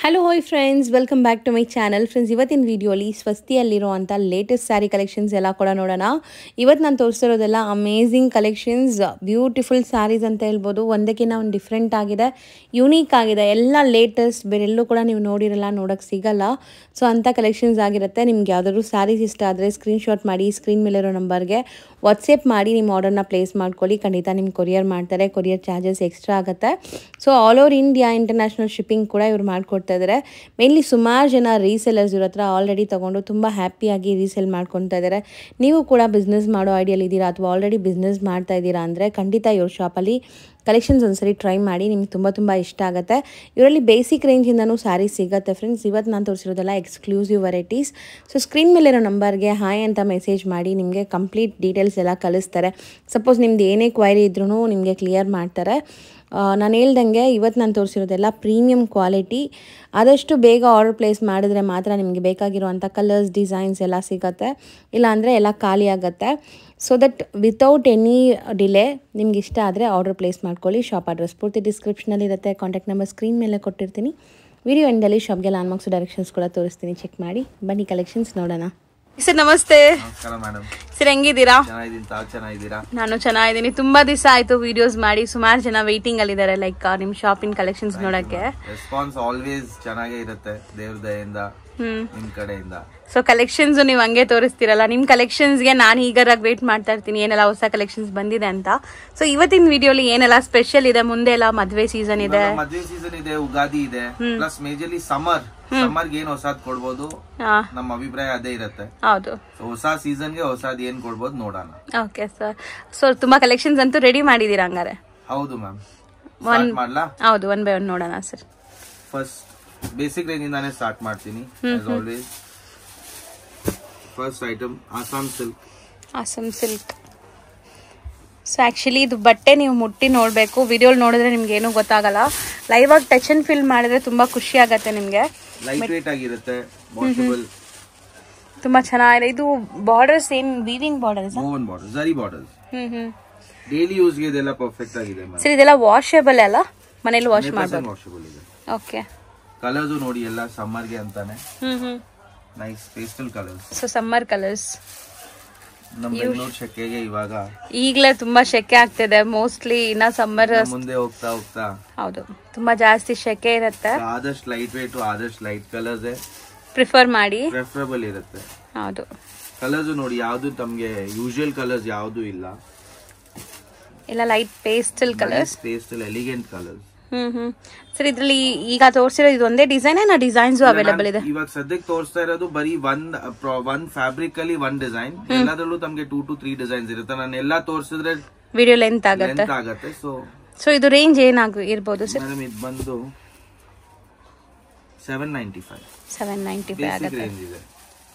Hello hi friends welcome back to my channel friends ಇವತ್ತಿನ ವಿಡಿಯೋಲಿ ಸ್ವಸ್ತಿಯಲ್ಲಿರುವಂಥ latest sari collections ಎಲ್ಲ ಕೂಡ ನೋಡೋಣ ಇವತ್ತು ನಾನು ತೋರಿಸ್ತಿರೋದೆಲ್ಲ ಅಮೇಝಿಂಗ್ ಕಲೆಕ್ಷನ್ಸ್ ಬ್ಯೂಟಿಫುಲ್ ಸ್ಯಾರೀಸ್ ಅಂತ ಹೇಳ್ಬೋದು ಒಂದಕ್ಕಿಂತ ಒಂದು ಡಿಫ್ರೆಂಟ್ ಆಗಿದೆ ಯುನೀಕ್ ಆಗಿದೆ ಎಲ್ಲ ಲೇಟೆಸ್ಟ್ ಬೇರೆಲ್ಲೂ ಕೂಡ ನೀವು ನೋಡಿರಲ್ಲ ನೋಡೋಕ್ಕೆ ಸಿಗಲ್ಲ ಸೊ ಅಂಥ ಕಲೆಕ್ಷನ್ಸ್ ಆಗಿರುತ್ತೆ ನಿಮ್ಗೆ ಯಾವುದಾದ್ರು ಸ್ಯಾರೀಸ್ ಇಷ್ಟ ಆದರೆ ಸ್ಕ್ರೀನ್ಶಾಟ್ ಮಾಡಿ ಸ್ಕ್ರೀನ್ ಮೇಲಿರೋ ನಂಬರ್ಗೆ ವಾಟ್ಸಪ್ ಮಾಡಿ ನಿಮ್ಮ ಆರ್ಡರ್ನ ಪ್ಲೇಸ್ ಮಾಡ್ಕೊಳ್ಳಿ ಖಂಡಿತ ನಿಮ್ಗೆ ಕೊರಿಯರ್ ಮಾಡ್ತಾರೆ ಕೊರಿಯರ್ ಚಾರ್ಜಸ್ ಎಕ್ಸ್ಟ್ರಾ ಆಗುತ್ತೆ so all over India international shipping ಕೂಡ ಇವ್ರು ಮಾಡ್ಕೊಡ್ತಾ ಇದ್ದಾರೆ ಮೇನ್ಲಿ ಸುಮಾರು ಜನ ರೀಸೆಲರ್ಸ್ ಇವ್ರ ಹತ್ರ ಆಲ್ರೆಡಿ ತೊಗೊಂಡು ತುಂಬ ಹ್ಯಾಪಿಯಾಗಿ ರೀಸೇಲ್ ಮಾಡ್ಕೊತಾ ಇದ್ದಾರೆ ನೀವು ಕೂಡ ಬಿಸ್ನೆಸ್ ಮಾಡೋ ಐಡಿಯಲ್ಲಿ ಇದ್ದೀರಾ ಅಥವಾ ಆಲ್ರೆಡಿ ಬಿಸ್ನೆಸ್ ಮಾಡ್ತಾ ಇದ್ದೀರಾ ಅಂದರೆ ಖಂಡಿತ ಇವ್ರ ಶಾಪಲ್ಲಿ ಕಲೆಕ್ಷನ್ಸ್ ಒಂದ್ಸರಿ ಟ್ರೈ ಮಾಡಿ ನಿಮ್ಗೆ ತುಂಬ ತುಂಬ ಇಷ್ಟ ಆಗುತ್ತೆ ಇವರಲ್ಲಿ ಬೇಸಿಕ್ ರೇಂಜಿಂದನೂ ಸ್ಯಾರಿ ಸಿಗುತ್ತೆ ಫ್ರೆಂಡ್ಸ್ ಇವತ್ತು ನಾನು ತೋರಿಸಿರೋದೆಲ್ಲ ಎಕ್ಸ್ಕ್ಲೂಸಿವ್ ವೆರೈಟೀಸ್ ಸೊ ಸ್ಕ್ರೀನ್ ಮೇಲಿರೋ ನಂಬರ್ಗೆ ಹಾಯ್ ಅಂತ ಮೆಸೇಜ್ ಮಾಡಿ ನಿಮಗೆ ಕಂಪ್ಲೀಟ್ ಡೀಟೇಲ್ಸ್ ಎಲ್ಲ ಕಳಿಸ್ತಾರೆ ಸಪೋಸ್ ನಿಮ್ದು ಏನೇ ಕ್ವೈರಿ ಇದ್ರೂ ನಿಮಗೆ ಕ್ಲಿಯರ್ ಮಾಡ್ತಾರೆ ನಾನು ಹೇಳ್ದಂಗೆ ಇವತ್ತು ನಾನು ತೋರಿಸಿರೋದೆಲ್ಲ ಪ್ರೀಮಿಯಂ ಕ್ವಾಲಿಟಿ ಆದಷ್ಟು ಬೇಗ ಆರ್ಡರ್ ಪ್ಲೇಸ್ ಮಾಡಿದ್ರೆ ಮಾತ್ರ ನಿಮಗೆ ಬೇಕಾಗಿರುವಂಥ ಕಲರ್ಸ್ ಡಿಸೈನ್ಸ್ ಎಲ್ಲ ಸಿಗುತ್ತೆ ಇಲ್ಲಾಂದರೆ ಎಲ್ಲ ಖಾಲಿ ಆಗುತ್ತೆ so that without any delay ನಿಮ್ಗೆ ಇಷ್ಟ ಆದರೆ ಆರ್ಡರ್ ಪ್ಲೇಸ್ ಮಾಡ್ಕೊಳ್ಳಿ ಶಾಪ್ ಅಡ್ರೆಸ್ ಪೂರ್ತಿ ಡಿಸ್ಕ್ರಿಪ್ಷನಲ್ಲಿ ಇರುತ್ತೆ ಕಾಂಟ್ಯಾಕ್ಟ್ ನಂಬರ್ ಸ್ಕ್ರೀನ್ ಮೇಲೆ ಕೊಟ್ಟಿರ್ತೀನಿ ವಿಡಿಯೋ ಎಂಡಲ್ಲಿ ಶಾಪ್ಗೆ ಲ್ಯಾಂಡ್ಮಾರ್ಕ್ಸ್ ಡೈರೆಕ್ಷನ್ಸ್ ಕೂಡ ತೋರಿಸ್ತೀನಿ ಚೆಕ್ ಮಾಡಿ ಬನ್ನಿ ಕಲೆಕ್ಷನ್ಸ್ ನೋಡೋಣ ಸರ್ ನಮಸ್ತೆ ನಮಸ್ಕಾರ ಮೇಡಮ್ ಸರ್ ಹೆಂಗಿದ್ದೀರಾ ಚೆನ್ನಾಗಿದ್ದೀನಿ ತಾವು ಚೆನ್ನಾಗಿದ್ದೀರಾ ನಾನು ಚೆನ್ನಾಗಿದ್ದೀನಿ ತುಂಬಾ ದಿವಸ ಆಯ್ತು ವಿಡಿಯೋಸ್ ಮಾಡಿ ಸುಮಾರು ಜನ ವೇಟಿಂಗ್ ಅಲ್ಲಿ ಇದಾರೆ ಲೈಕ್ ನಿಮ್ ಶಾಪಿಂಗ್ ಕಲೆಕ್ಷನ್ಸ್ ನೋಡಕ್ಕೆ ರೆಸ್ಪಾನ್ಸ್ ಆಲ್ವೇಸ್ ಚೆನ್ನಾಗೇ ಇರುತ್ತೆ ದೇವ್ರ ದಯೆಯಿಂದ ಹ್ಮ್ ನಿಮ್ ಕಡೆಯಿಂದ ಸೊ ಕಲೆಕ್ಷನ್ಸ್ ನೀವು ಹಂಗೆ ತೋರಿಸ್ತಿರಲ್ಲ ನಿಮ್ ಕಲೆಕ್ಷನ್ಸ್ಗೆ ನಾನು ಈಗರಾಗಿ ವೇಟ್ ಮಾಡ್ತಾ ಇರ್ತೀನಿ ಏನೆಲ್ಲ ಹೊಸ ಕಲೆಕ್ಷನ್ಸ್ ಬಂದಿದೆ ಅಂತ ಸೊ ಇವತ್ತಿನ ವಿಡಿಯೋಲಿ ಏನೆಲ್ಲ ಸ್ಪೆಷಲ್ ಇದೆ ಮುಂದೆ ಎಲ್ಲ ಮದ್ವೆ ಸೀಸನ್ ಇದೆ ಇವಾಗ ಮದ್ವೆ ಸೀಸನ್ ಇದೆ ಉಗಾದಿ ಇದೆ ಪ್ಲಸ್ ಮೇಜರ್ಲಿ ಸಮ್ಮರ್ ಸಮ್ಮರ್ ಏನ್ ಹೊಸದ್ ಕೊಡ್ಬೋದು ಹಾ ನಮ್ಮ ಅಭಿಪ್ರಾಯ ಅದೇ ಇರುತ್ತೆ ಹೌದು So, ಹೊಸ ಸೀಸನ್ ಗೆ ಹೊಸದ್ ಏನ್ ಕೊಡ್ಬೋದು ನೋಡೋಣ ಓಕೆ ಸರ್ ಸೊ ತುಂಬಾ ಕಲೆಕ್ಷನ್ಸ್ ಅಂತೂ ರೆಡಿ ಮಾಡಿದೀರಾ ಹಂಗಾರೆ ಹೌದು ಮ್ಯಾಮ್ ಸ್ಟಾರ್ಟ್ ಮಾಡ್ಲಾ ಹೌದು ಒನ್ ಬೈ ಒನ್ ನೋಡೋಣ ಸರ್ ಫಸ್ಟ್ ಬೇಸಿಕ್ ರೇಂಜ್ ಇಂದಾನೆ ಸ್ಟಾರ್ಟ್ ಮಾಡ್ತೀನಿ always first item Assam silk Assam silk so actually ಇದು ಬಟ್ಟೆ ನೀವು ಮುಟ್ಟಿ ನೋಡಬೇಕು ವಿಡಿಯೋಲಿ ನೋಡಿದ್ರೆ ನಿಮ್ಗೆ ಏನೂ ಗೊತ್ತಾಗಲ್ಲ ಲೈವ್ ಆಗಿ ಟಚ್ ಅಂಡ್ ಫೀಲ್ ಮಾಡಿದ್ರೆ ತುಂಬ ಖುಷಿ ಆಗತ್ತೆ ನಿಮಗೆ ಲೈಟ್ ವೇಟ್ ಆಗಿರುತ್ತೆ ವಾಷಬಲ್ ತುಂಬ ಚೆನ್ನಾಗಿದೆ ಇದು ಬಾರ್ಡರ್ಸ್ ಏನು weaving borders woven border zari border ಹ್ಞೂ ಹ್ಞೂ ಡೈಲಿ ಯೂಸ್ಗೆ ಇದೆಲ್ಲ ಪರ್ಫೆಕ್ಟ್ ಆಗಿದೆ ಮ್ಯಾಮ್ ಸರ್ ಇದೆಲ್ಲ ವಾಷೇಬಲ್ ಅಲ್ಲ ಮನೇಲಿ ವಾಶ್ ಮಾಡ್ಬೋದು ವಾಷಬಲ್ ಇದೆ ಓಕೆ ಕಲರ್ಸ್ ನೋಡಿ ಎಲ್ಲ ಸಮ್ಮರ್ಗೆ ಅಂತಾನೆ ಹ್ಞೂ ಹ್ಞೂ nice pastel colours so summer colours ನಮ್ಮ ಬೆಂಗಳೂರು ಶೆಕೆಗೆ ಇವಾಗ ಈಗಲೇ ತುಂಬ ಶೆಕೆ ಆಗ್ತಿದೆ ಮೋಸ್ಟ್ಲಿ ಇನ್ನ ಸಮ್ಮರ್ ಮುಂದೆ ಹೋಗ್ತಾ ಹೋಗ್ತಾ ಹೌದು ತುಂಬ ಜಾಸ್ತಿ ಶೆಕೆ ಇರುತ್ತೆ ಆದಷ್ಟು ಲೈಟ್ ವೇಟ್ ಆದಷ್ಟು ಲೈಟ್ ಕಲರ್ಸ್ ಪ್ರಿಫರ್ ಮಾಡಿ ಪ್ರೆಫರಬಲ್ ಇರುತ್ತೆ ಹೌದು ಕಲರ್ಸ್ ನೋಡಿ ಯಾವ್ದು ತಮ್ಗೆ ಯೂಶುವಲ್ ಕಲರ್ಸ್ ಯಾವ್ದು ಇಲ್ಲ ಎಲ್ಲ light pastel colours pastel elegant colours hmm hmm sir ಇದ್ರಲ್ಲಿ ಈಗ ತೋರಿಸಿರೋ ಇದು ಒಂದೇ ಡಿಸೈನ್ ನಾ ಡಿಸೈನ್ಸ್ ಅವೈಲೇಬಲ್ ಇದೆ ಇವಾಗ ಸದ್ಯಕ್ಕೆ ತೋರಿಸ್ತಾ ಇರೋದು ಬರೀ ಒನ್ ಒನ್ ಫ್ಯಾಬ್ರಿಕ್ ಅಲ್ಲಿ ಒನ್ ಡಿಸೈನ್ ಎಲ್ಲದರಲ್ಲೂ ತಮ್ಗೆ ಟೂ ಟು ತ್ರೀ ಡಿಸೈನ್ಸ್ ಇರುತ್ತೆ ನಾನು ಎಲ್ಲಾ ತೋರಿಸಿದ್ರೆ ವಿಡಿಯೋ ಲೆಂತ್ ಆಗುತ್ತೆ ಲೆಂತ್ ಆಗತ್ತೆ ಸೊ ಸೊ ಇದು ರೇಂಜ್ ಏನಾಗ ಇರ್ಬೋದು ಸರ್ ಮೇಡಮ್ ಇದು ಬಂದು seven ninety five seven ninety five basic ಆಗುತ್ತೆ ರೇಂಜ್ ಇದೆ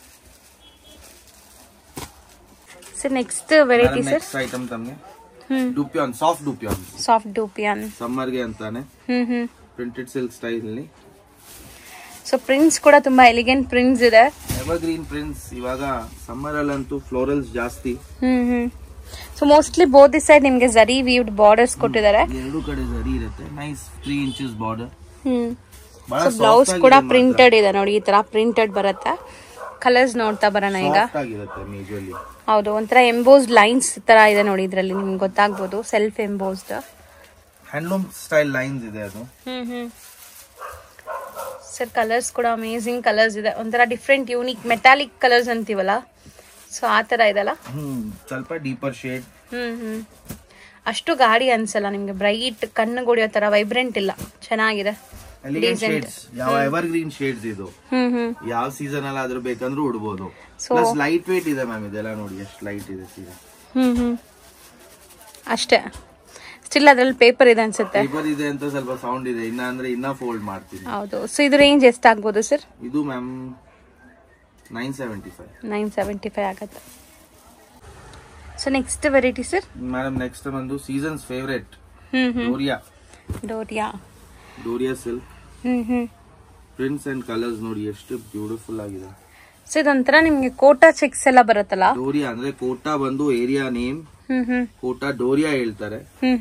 sir next variety sir next item ತಮ್ಗೆ hmm dupion soft dupion soft dupion ಸಮ್ಮರ್ಗೆ ಅಂತಾನೆ hmm hmm printed silk style ಅಲ್ಲಿ ಸೊ ಪ್ರಿಂಟ್ಸ್ ಕೂಡ ತುಂಬಾ ಎಲಿಗೆಂಟ್ ಪ್ರಿಂಟ್ಸ್ ಇದೆ ಎವರ್ ಗ್ರೀನ್ ಪ್ರಿಂಟ್ಸ್ ಇವಾಗ ಸಮ್ಮರ್ ಅಲ್ಲಂತೂ ಫ್ಲೋರಲ್ಸ್ ಜಾಸ್ತಿ hmm hmm so mostly both the side ನಿಮ್ಗೆ ಜರಿ ವೀವ್ಡ್ ಬಾರ್ಡರ್ಸ್ ಕೊಟ್ಟಿದ್ದಾರೆ ಎರಡು ಕಡೆ ಸರಿ ಇರುತ್ತೆ nice three inches border hmm ಬಹಳ ಸೊ ಬ್ಲೌಸ್ ಕೂಡ ಪ್ರಿಂಟೆಡ್ ಇದೆ ನೋಡಿ ಈ ತರ ಪ್ರಿಂಟೆಡ್ ಬರುತ್ತೆ ಕಲರ್ಸ್ ನೋಡ್ತಾ ಬರೋಣ ಈಗ ಸಾಫ್ಟ್ ಆಗಿರುತ್ತೆ ಮೇಜರ್ಲಿ ಹೌದು ಒಂಥರ ಎಂಬೋಸ್ಡ್ ಲೈನ್ಸ್ ತರ ಇದೆ ನೋಡಿ ಇದ್ರಲ್ಲಿ ನಿಮ್ಗೆ ಗೊತ್ತಾಗ್ಬೋದು self embossed handloom style lines ಇದೆ ಅದು ಹ್ಮ್ ಹ್ಮ್ ಸರ್ ಕಲರ್ಸ್ ಕೂಡ ಅಮೇಸಿಂಗ್ ಕಲರ್ಸ್ ಇದೆ ಒಂಥರ ಡಿಫ್ರೆಂಟ್ ಯೂನಿಕ್ ಮೆಟಾಲಿಕ್ ಕಲರ್ಸ್ ಅಂತೀವಲ್ಲ ಸೊ ಆ ತರ ಇದೆಲ್ಲ ಹ್ಮ್ ಸ್ವಲ್ಪ ಡೀಪರ್ ಶೇಡ್ ಹ್ಮ್ ಹ್ಮ್ ಅಷ್ಟು ಗಾಡಿ ಅನ್ಸಲ್ಲ ನಿಮ್ಗೆ ಬ್ರೈಟ್ ಕಣ್ಣು ಹೊಡಿಯೋ ತರ ವೈಬ್ರೆಂಟ್ ಇಲ್ಲ ಚೆನ್ನಾಗಿದೆ ಎಲಿಗೆಂಟ್ ಶೇಡ್ಸ್ ಯಾವ ಎವರ್ ಗ್ರೀನ್ ಶೇಡ್ಸ್ ಇದು ಹ್ಮ್ ಹ್ಮ್ ಯಾವ ಸೀಸನ್ ಅಲ್ಲಿ ಆದ್ರೂ ಬೇಕಂದ್ರೂ ಉಡ್ಬೋದು So- ಪ್ಲಸ್ ಲೈಟ್ ವೇಟ್ ಇದೆ ಮ್ಯಾಮ್ ಇದೆಲ್ಲ ನೋಡಿ ಎಷ್ಟು ಲೈಟ್ ಇದೆ ಸೀರೆ ಹ್ಮ್ ಹ್ಮ್ ಅಷ್ಟೇ ಸ್ಟಿಲ್ ಅದ್ರಲ್ಲಿ ಪೇಪರ್ ಇದೆ ಅನ್ಸುತ್ತೆ ಪೇಪರ್ ಇದೆ ಅಂತ ಸ್ವಲ್ಪ ಸೌಂಡ್ ಇದೆ ಇನ್ನ ಅಂದ್ರೆ ಇನ್ನ ಫೋಲ್ಡ್ ಮಾಡ್ತೀನಿ ಹೌದು ಸೊ ಇದು ರೇಂಜ್ ಎಷ್ಟಾಗ್ಬೋದು ಸರ್ ಇದು ma'am nine seventy five nine seventy five ಆಗುತ್ತೆ so next variety sir madam ನೆಕ್ಸ್ಟ್ ಬಂದು seasons favourite hmm hmm Doria Doria Doria silk hmm hmm prints and colours ನೋಡಿ ಎಷ್ಟು ಬ್ಯೂಟಿಫುಲ್ ಆಗಿದೆ ಸೊ ಇದೊಂಥರ ನಿಮ್ಗೆ ಕೋಟಾ ಚೆಕ್ಸ್ ಎಲ್ಲ ಬರುತ್ತಲ್ಲ ಡೋರಿಯಾ ಅಂದ್ರೆ ಕೋಟಾ ಬಂದು area name hmm hmm Kota Doria ಹೇಳ್ತಾರೆ ಹ್ಮ್ ಹ್ಮ್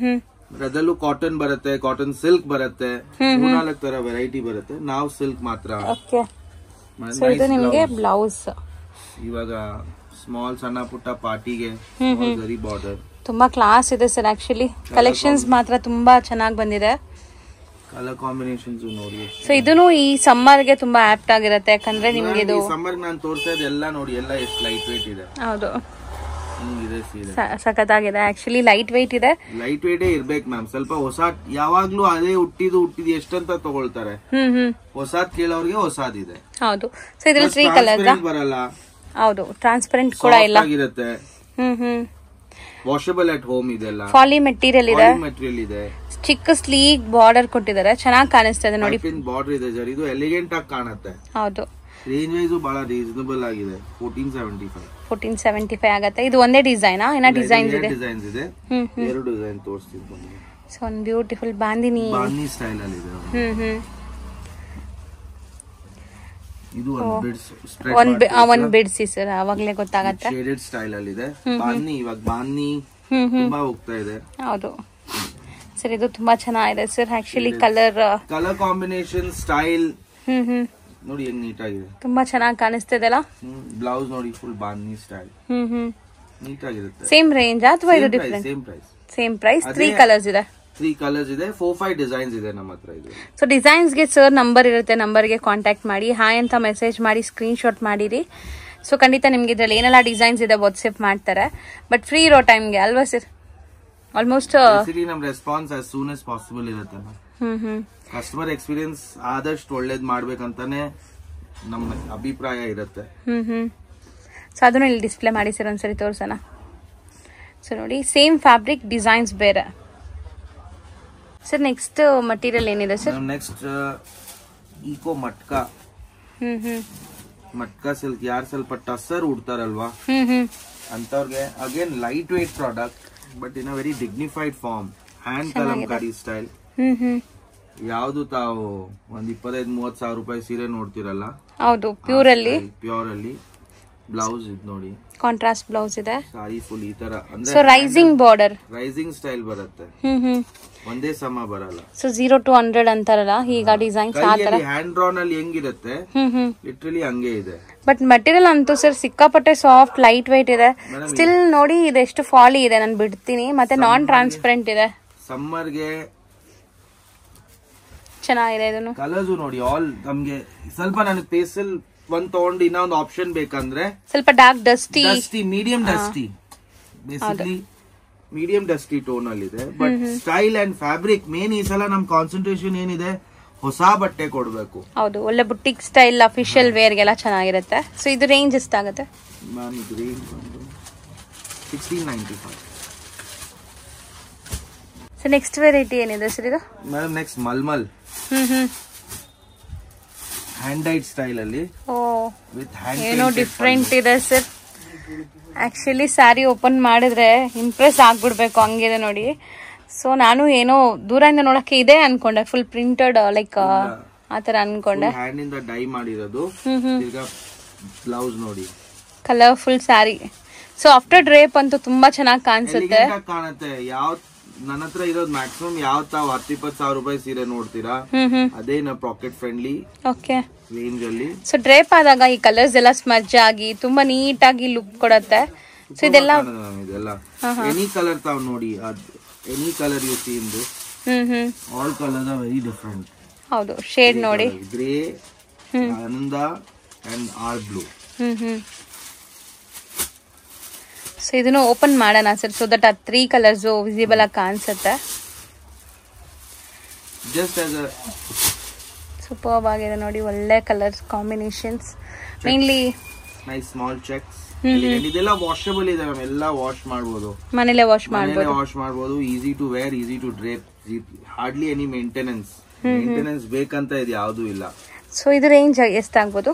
ಅದರಲ್ಲೂ ಕಾಟನ್ ಬರುತ್ತೆ ಕಾಟನ್ ಸಿಲ್ಕ್ ಬರುತ್ತೆ ಮೂರ್ನಾಲ್ಕು ತರ ವೆರೈಟಿ ಬರುತ್ತೆ ನಾವು ಸಿಲ್ಕ್ ಮಾತ್ರ ಓಕೆ ಮ- ಸೊ ಇದು nice ನಿಮಗೆ blouse. ಬ್ಲೌಸ್ ಇವಾಗ ಸ್ಮಾಲ್ ಸಣ್ಣ ಪುಟ್ಟ ಪಾರ್ಟಿಗೆ ವೆರಿ ಬಾರ್ಡರ್ ತುಂಬಾ ಕ್ಲಾಸ್ ಇದೆ ಸರ್ ಆಕ್ಚುಲಿ ಕಲೆಕ್ಷನ್ಸ್ ಮಾತ್ರ ತುಂಬಾ ಚೆನ್ನಾಗಿ ಬಂದಿದೆ ಕಲರ್ ಕಾಂಬಿನೇಷನ್ಸ್ ನೋಡಿ ಸೊ ಇದನ್ನು ಈ ಸಮ್ಮರ್ಗೆ ತುಂಬಾ ಆಪ್ಟ್ ಆಗಿರುತ್ತೆ ಯಾಕಂದ್ರೆ ನಿಮ್ಗೆ ಇದು ಸಮ್ಮರ್ ನಾನು ತೋರಿಸ್ತಾ ಇದ್ದೆ ಎಲ್ಲ ನೋಡಿ ಎಲ್ಲ ಎಷ್ಟು ಲೈಟ್ ವೇಟ್ ಇದೆ ಹೌದು ಹಿಂಗಿದೆ ಸೀರೆ ಸ- ಸಖತ್ತಾಗಿದೆ ಆಕ್ಚುಲಿ ಲೈಟ್ ವೆಯ್ಟ್ ಇದೆ ಲೈಟ್ ವೇಟೇ ಇರ್ಬೇಕು ಮ್ಯಾಮ್ ಸ್ವಲ್ಪ ಹೊಸ ಯಾವಾಗ್ಲೂ ಅದೇ ಹುಟ್ಟಿದು ಹುಟ್ಟಿದ್ ಎಷ್ಟಂತ ತಗೊಳ್ತಾರೆ ಹ್ಮ್ ಹ್ಮ್ ಹೊಸಾದ್ ಕೇಳೋರ್ಗೆ ಹೊಸಾದಿದೆ ಹೌದು ಸೊ ಇದ್ರಲ್ಲಿ ತ್ರೀ ಕಲರ್ Transparent ಬರಲ್ಲ ಹೌದು ಟ್ರಾನ್ಸ್ಪರೆಂಟ್ ಕೂಡ ಇಲ್ಲ Soft ಆಗಿರುತ್ತೆ hmm hmm washable at home ಇದೆಲ್ಲ ಫಾಲಿ ಮೆಟೀರಿಯಲ್ ಇದೆ ಮೆಟೀರಿಯಲ್ ಇದೆ ಚಿಕ್ಕ ಸ್ಲೀಕ್ ಬಾರ್ಡರ್ ಕೊಟ್ಟಿದ್ದಾರೆ ಚೆನ್ನಾಗಿ ಕಾಣಿಸ್ತಾ ಇದೆ ನೋಡಿ ಬಾರ್ಡರ್ ಇದೆ ಸರ್ ಇದು ಎಲಿಗೆಂಟ್ ಆಗಿ ಕಾಣುತ್ತೆ ಹೌದು ರೇಂಜ್ ವೈಸ್ ಬಹಳ ರೀಸನಬಲ್ ಆಗಿದೆ fourteen seventy five fourteen seventy five ಆಗತ್ತೆ ಇದು ಒಂದೇ ಡಿಸೈನಾ ಏನ ಡಿಸೈನ್ಸ್ ಇದೆ ಡಿಸೈನ್ಸ್ ಇದೆ ಹ್ಮ್ ಎರಡು ಡಿಸೈನ್ ತೋರಿಸ್ತೀನಿ ಬನ್ನಿ. ಸೊ ಒಂದು ಬ್ಯೂಟಿಫುಲ್ ಬಾಂದಿನಿ ಬಾಂದಿ ಸ್ಟೈಲ್ ಅಲ್ಲಿ ಇದೆ ಹ್ಮ್ ಹ್ಮ್ ಇದು ಒಂದು ಬಿಡ್ಸ್ ಒಂದ್ ಬಿ- ಆ, ಒಂದ್ ಬಿಡ್ಸಿ ಸರ್ ಅವಾಗ್ಲೇ ಗೊತ್ತಾಗತ್ತೆ ಶೇಡೆಡ್ ಸ್ಟೈಲ್ ಅಲ್ಲಿ ಇದೆ ಬಾನ್ನಿ ಇವಾಗ ಬಾನ್ನಿ ಹ್ಮ್ ಹ್ಮ್ ತುಂಬಾ ಹೋಗ್ತಾ ಇದೆ ಹೌದು ಸರ್ ಇದು ತುಂಬಾ ಚೆನ್ನಾಗಿದೆ sir actually colour colour combination style hmm hmm ನೋಡಿ ಹೆಂಗ್ ನೀಟ್ ಆಗಿದೆ ತುಂಬಾ ಚೆನ್ನಾಗಿ ಕಾಣಿಸ್ತಿದೆಲ್ಲ ಬ್ಲೌಸ್ ನೋಡಿ ಫುಲ್ ಬಾನ್ನಿ ಸ್ಟೈಲ್ ಹ್ಮ್ ಹ್ಮ್ ನೀಟ್ ಆಗಿರುತ್ತೆ ಸೇಮ್ ರೇಂಜ್ ಅಥವಾ ಇದು different same price same price three ಅದೇ- ಕಲರ್ಸ್ ಇದೆ ತ್ರೀ ಕಲರ್ಸ್ ಇದೆ ಫೋರ್ ಫೈವ್ ಡಿಸೈನ್ಸ್ ಇದೆ ನಮ್ಮ ಹತ್ರ ಇದು ಸೊ ಡಿಸೈನ್ಸ್ಗೆ ಸರ್ ನಂಬರ್ ಇರುತ್ತೆ ನಂಬರ್ಗೆ ಕಾಂಟ್ಯಾಕ್ಟ್ ಮಾಡಿ ಹಾಯ್ ಅಂತ ಮೆಸೇಜ್ ಮಾಡಿ ಸ್ಕ್ರೀನ್ ಶಾಟ್ ಮಾಡಿರಿ ಸೊ ಖಂಡಿತ ನಿಮ್ಗೆ ಇದ್ರಲ್ಲಿ ಏನೆಲ್ಲ ಡಿಸೈನ್ಸ್ ಇದೆ ವಾಟ್ಸಪ್ ಮಾಡ್ತಾರೆ ಬಟ್ ಫ್ರೀ ಇರೋ ಟೈಮ್ಗೆ ಅಲ್ವಾ ಸರ್ ಆಲ್ಮೋಸ್ಟ್ ಬೇಸಿಕಲಿ ನಮ್ response as soon as possible ಇರುತ್ತೆ ಹ್ಮ್ ಹ್ಮ್ ಕಸ್ಟಮರ್ ಎಕ್ಸ್ಪೀರಿಯನ್ಸ್ ಆದಷ್ಟು ಒಳ್ಳೇದ್ ಮಾಡ್ಬೇಕಂತಾನೆ ನಮ್ಮ ಅಭಿಪ್ರಾಯ ಇರುತ್ತೆ ಹ್ಮ್ ಹ್ಮ್ ಸೊ ಅದನ್ನು ಇಲ್ಲಿ ಡಿಸ್ಪ್ಲೇ ಮಾಡಿ ಸರ್ ಒಂದ್ಸರಿ ತೋರ್ಸೋಣ ಸೊ ನೋಡಿ ಸೇಮ್ ಫ್ಯಾಬ್ರಿಕ್ ಡಿಸೈನ್ಸ್ ಬೇರೆ ಸರ್ ನೆಕ್ಸ್ಟ್ ಮಟೀರಿಯಲ್ ಏನಿದೆ sir next eco matka hmm hmm matka silk ಯಾರು ಸ್ವಲ್ಪ ಟಸ್ಸರ್ ಉಡ್ತಾರಲ್ವಾ ಹ್ಮ್ ಹ್ಮ್ ಅಂತವ್ರಿಗೆ again light weight product but in a very dignified form hand kalamkari style hmm hmm ಯಾವ್ದು ತಾವು ಒಂದ್ ಇಪ್ಪತ್ತೈದು ಮೂವತ್ ಸಾವಿರ ರೂಪಾಯಿ ಸೀರೆ ನೋಡ್ತಿರಲ್ಲ ಹೌದು ಪ್ಯೂರ್ ಅಲ್ಲಿ ಪ್ಯೂರ್ ಅಲ್ಲಿ ಬ್ಲೌಸ್ ಇದ್ ನೋಡಿ ಕಾಂಟ್ರಾಸ್ಟ್ ಬ್ಲೌಸ್ ಇದೆ ಸಾರಿ ಫುಲ್ ಈ ತರ ಸೊ ಅಂದ್ರೆ ರೈಸಿಂಗ್ ಬಾರ್ಡರ್ ರೈಸಿಂಗ್ ಸ್ಟೈಲ್ ಬರುತ್ತೆ ಹ್ಮ್ ಹ್ಮ್ ಒಂದೇ ಸಮ ಬರಲ್ಲ ಸೊ ಜೀರೋ ಟು ಹಂಡ್ರೆಡ್ ಅಂತಾರಲ್ಲ ಈಗ ಡಿಸೈನ್ಸ್ ಆ ತರ ಕೈಯಲ್ಲಿ ಹ್ಯಾಂಡ್ ಡ್ರಾನ್ ಅಲ್ಲಿ ಹೆಂಗಿರುತ್ತೆ ಹ್ಮ್ ಹ್ಮ್ ಲಿಟ್ರಲಿ ಹಂಗೆ ಇದೆ ಬಟ್ ಮಟೀರಿಯಲ್ ಅಂತೂ ಸರ್ ಸಿಕ್ಕಾಪಟ್ಟೆ ಸಾಫ್ಟ್ ಲೈಟ್ ವೈಟ್ ಇದೆ Madam, ಸ್ಟಿಲ್ ನೋಡಿ ಇದೆಷ್ಟು ಫಾಲಿ ಇದೆ ನಾನು ಬಿಡ್ತೀನಿ ಮತ್ತೆ ನಾನ್ ಟ್ರಾನ್ಸ್ಪರೆಂಟ್ ಇದೆ ಸಮ್ಮರ್ಗೆ ಚೆನ್ನಾಗಿದೆ ಇದನ್ನು ಕಲರ್ಸ್ ನೋಡಿ ಆಲ್ ನಮ್ಗೆ ಸ್ವಲ್ಪ ನನಗೆ ಪೇಸಲ್ ಒಂದ್ ತಗೊಂಡು ಇನ್ನ ಒಂದು ಆಪ್ಷನ್ ಬೇಕಂದ್ರೆ ಸ್ವಲ್ಪ dark dusty dusty medium dusty basically medium dusty tone ಅಲ್ಲಿ ಇದೆ but style and fabric main ಈ ಸಲ ನಮ್ ಕಾನ್ಸಂಟ್ರೇಷನ್ ಏನಿದೆ ಹೊಸ ಬಟ್ಟೆ ಕೊಡ್ಬೇಕು ಹೌದು ಒಳ್ಳೆ ಬುಟ್ಟಿಕ್ ಸ್ಟೈಲ್ ಅಫಿಷಿಯಲ್ ವೇರ್ಗೆಲ್ಲ ಚೆನ್ನಾಗಿರುತ್ತೆ ಸೊ ಇದು ರೇಂಜ್ ಎಷ್ಟಾಗುತ್ತೆ ಮ್ಯಾಮ್ ಇದು ರೇಂಜ್ ಬಂದು sixteen ninety five so next variety ಏನಿದೆ ಸರ್ ಇದು madam next malmal hmm hmm hand dyed style ಅಲ್ಲಿ ಓ ವಿತ್ ಹ್ಯಾಂಡ್ ಏನೋ ಡಿಫ್ರೆಂಟ್ ಇದೆ ಸರ್ ಆಕ್ಚುಲಿ ಸ್ಯಾರಿ ಓಪನ್ ಮಾಡಿದ್ರೆ ಇಂಪ್ರೆಸ್ ಆಗ್ಬಿಡ್ಬೇಕು ಹಂಗಿದೆ ನೋಡಿ ಸೊ ನಾನು ಏನೋ ದೂರದಿಂದ ನೋಡಕ್ಕೆ ಇದೆ ಅನ್ಕೊಂಡೆ ಫುಲ್ ಪ್ರಿಂಟೆಡ್ ಲೈಕ್ ಆತರ ಅನ್ಕೊಂಡೆ ಹ್ಯಾಂಡ್ ಇಂದ ಡೈ ಮಾಡಿರೋದು ಹ್ಮ್ ಹ್ಮ್ ಈಗ ಬ್ಲೌಸ್ ನೋಡಿ colourful sari so after drape ಅಂತೂ ತುಂಬಾ ಚೆನ್ನಾಗಿ ಕಾಣಿಸುತ್ತೆ Elegant ಆಗ್ ಕಾಣುತ್ತೆ ಯಾವ ನನ್ನ ಹತ್ರ ಇರೋದು ಮ್ಯಾಕ್ಸಿಮಮ್ ಯಾವ ತಾವ್ ಹತ್ತು ಇಪ್ಪತ್ತು ಸಾವಿರ ರೂಪಾಯಿ ಸೀರೆ ನೋಡ್ತೀರಾ ಹ್ಮ್ ಹ್ಮ್ ಅದೇ ನಾ ಪಾಕೆಟ್ ಫ್ರೆಂಡ್ಲಿ ಓಕೆ ರೇಂಜ್ ಅಲ್ಲಿ ಸೊ ಡ್ರೇಪ್ ಆದಾಗ ಈ ಕಲರ್ಸ್ ಎಲ್ಲ ಸ್ಮರ್ಜ್ ಆಗಿ ತುಂಬಾ ನೀಟಾಗಿ ಲುಕ್ ಕೊಡತ್ತೆ ಸೊ ಇದೆಲ್ಲ ಕಾಣುತ್ತೆ ma'am ಇದೆಲ್ಲ ಎನಿ ಕಲರ್ ತಾವ್ ನೋಡಿ any colour you see in this hmm hmm all colours are very different ಹೌದು ಶೇಡ್ ನೋಡಿ ಗ್ರೇ ಆನಂದ and or blue hmm hmm so ಇದನ್ನು ಓಪನ್ ಮಾಡೋಣ sir so that uh three colours visible ಆಗಿ ಕಾಣಿಸುತ್ತೆ just as uh super ಆಗಿದೆ ನೋಡಿ ಒಳ್ಳೆ colours combinations mainly nice small checks ಇದೆಲ್ಲ ವಾಷಬಲ್ ಇದೆ ಮ್ಯಾಮ್ ಎಲ್ಲ ವಾಶ್ ಮಾಡ್ಬೋದು ಮನೇಲೆ ವಾಶ್ ಮಾಡ್ಬೋದು ವಾಶ್ ಮಾಡ್ಬೋದು easy to wear easy to drape hardly any maintenance maintenance ಬೇಕಂತ ಇದು ಯಾವ್ದು ಇಲ್ಲ ಸೊ ಇದು ರೇಂಜ್ ಎಷ್ಟಾಗ್ಬೋದು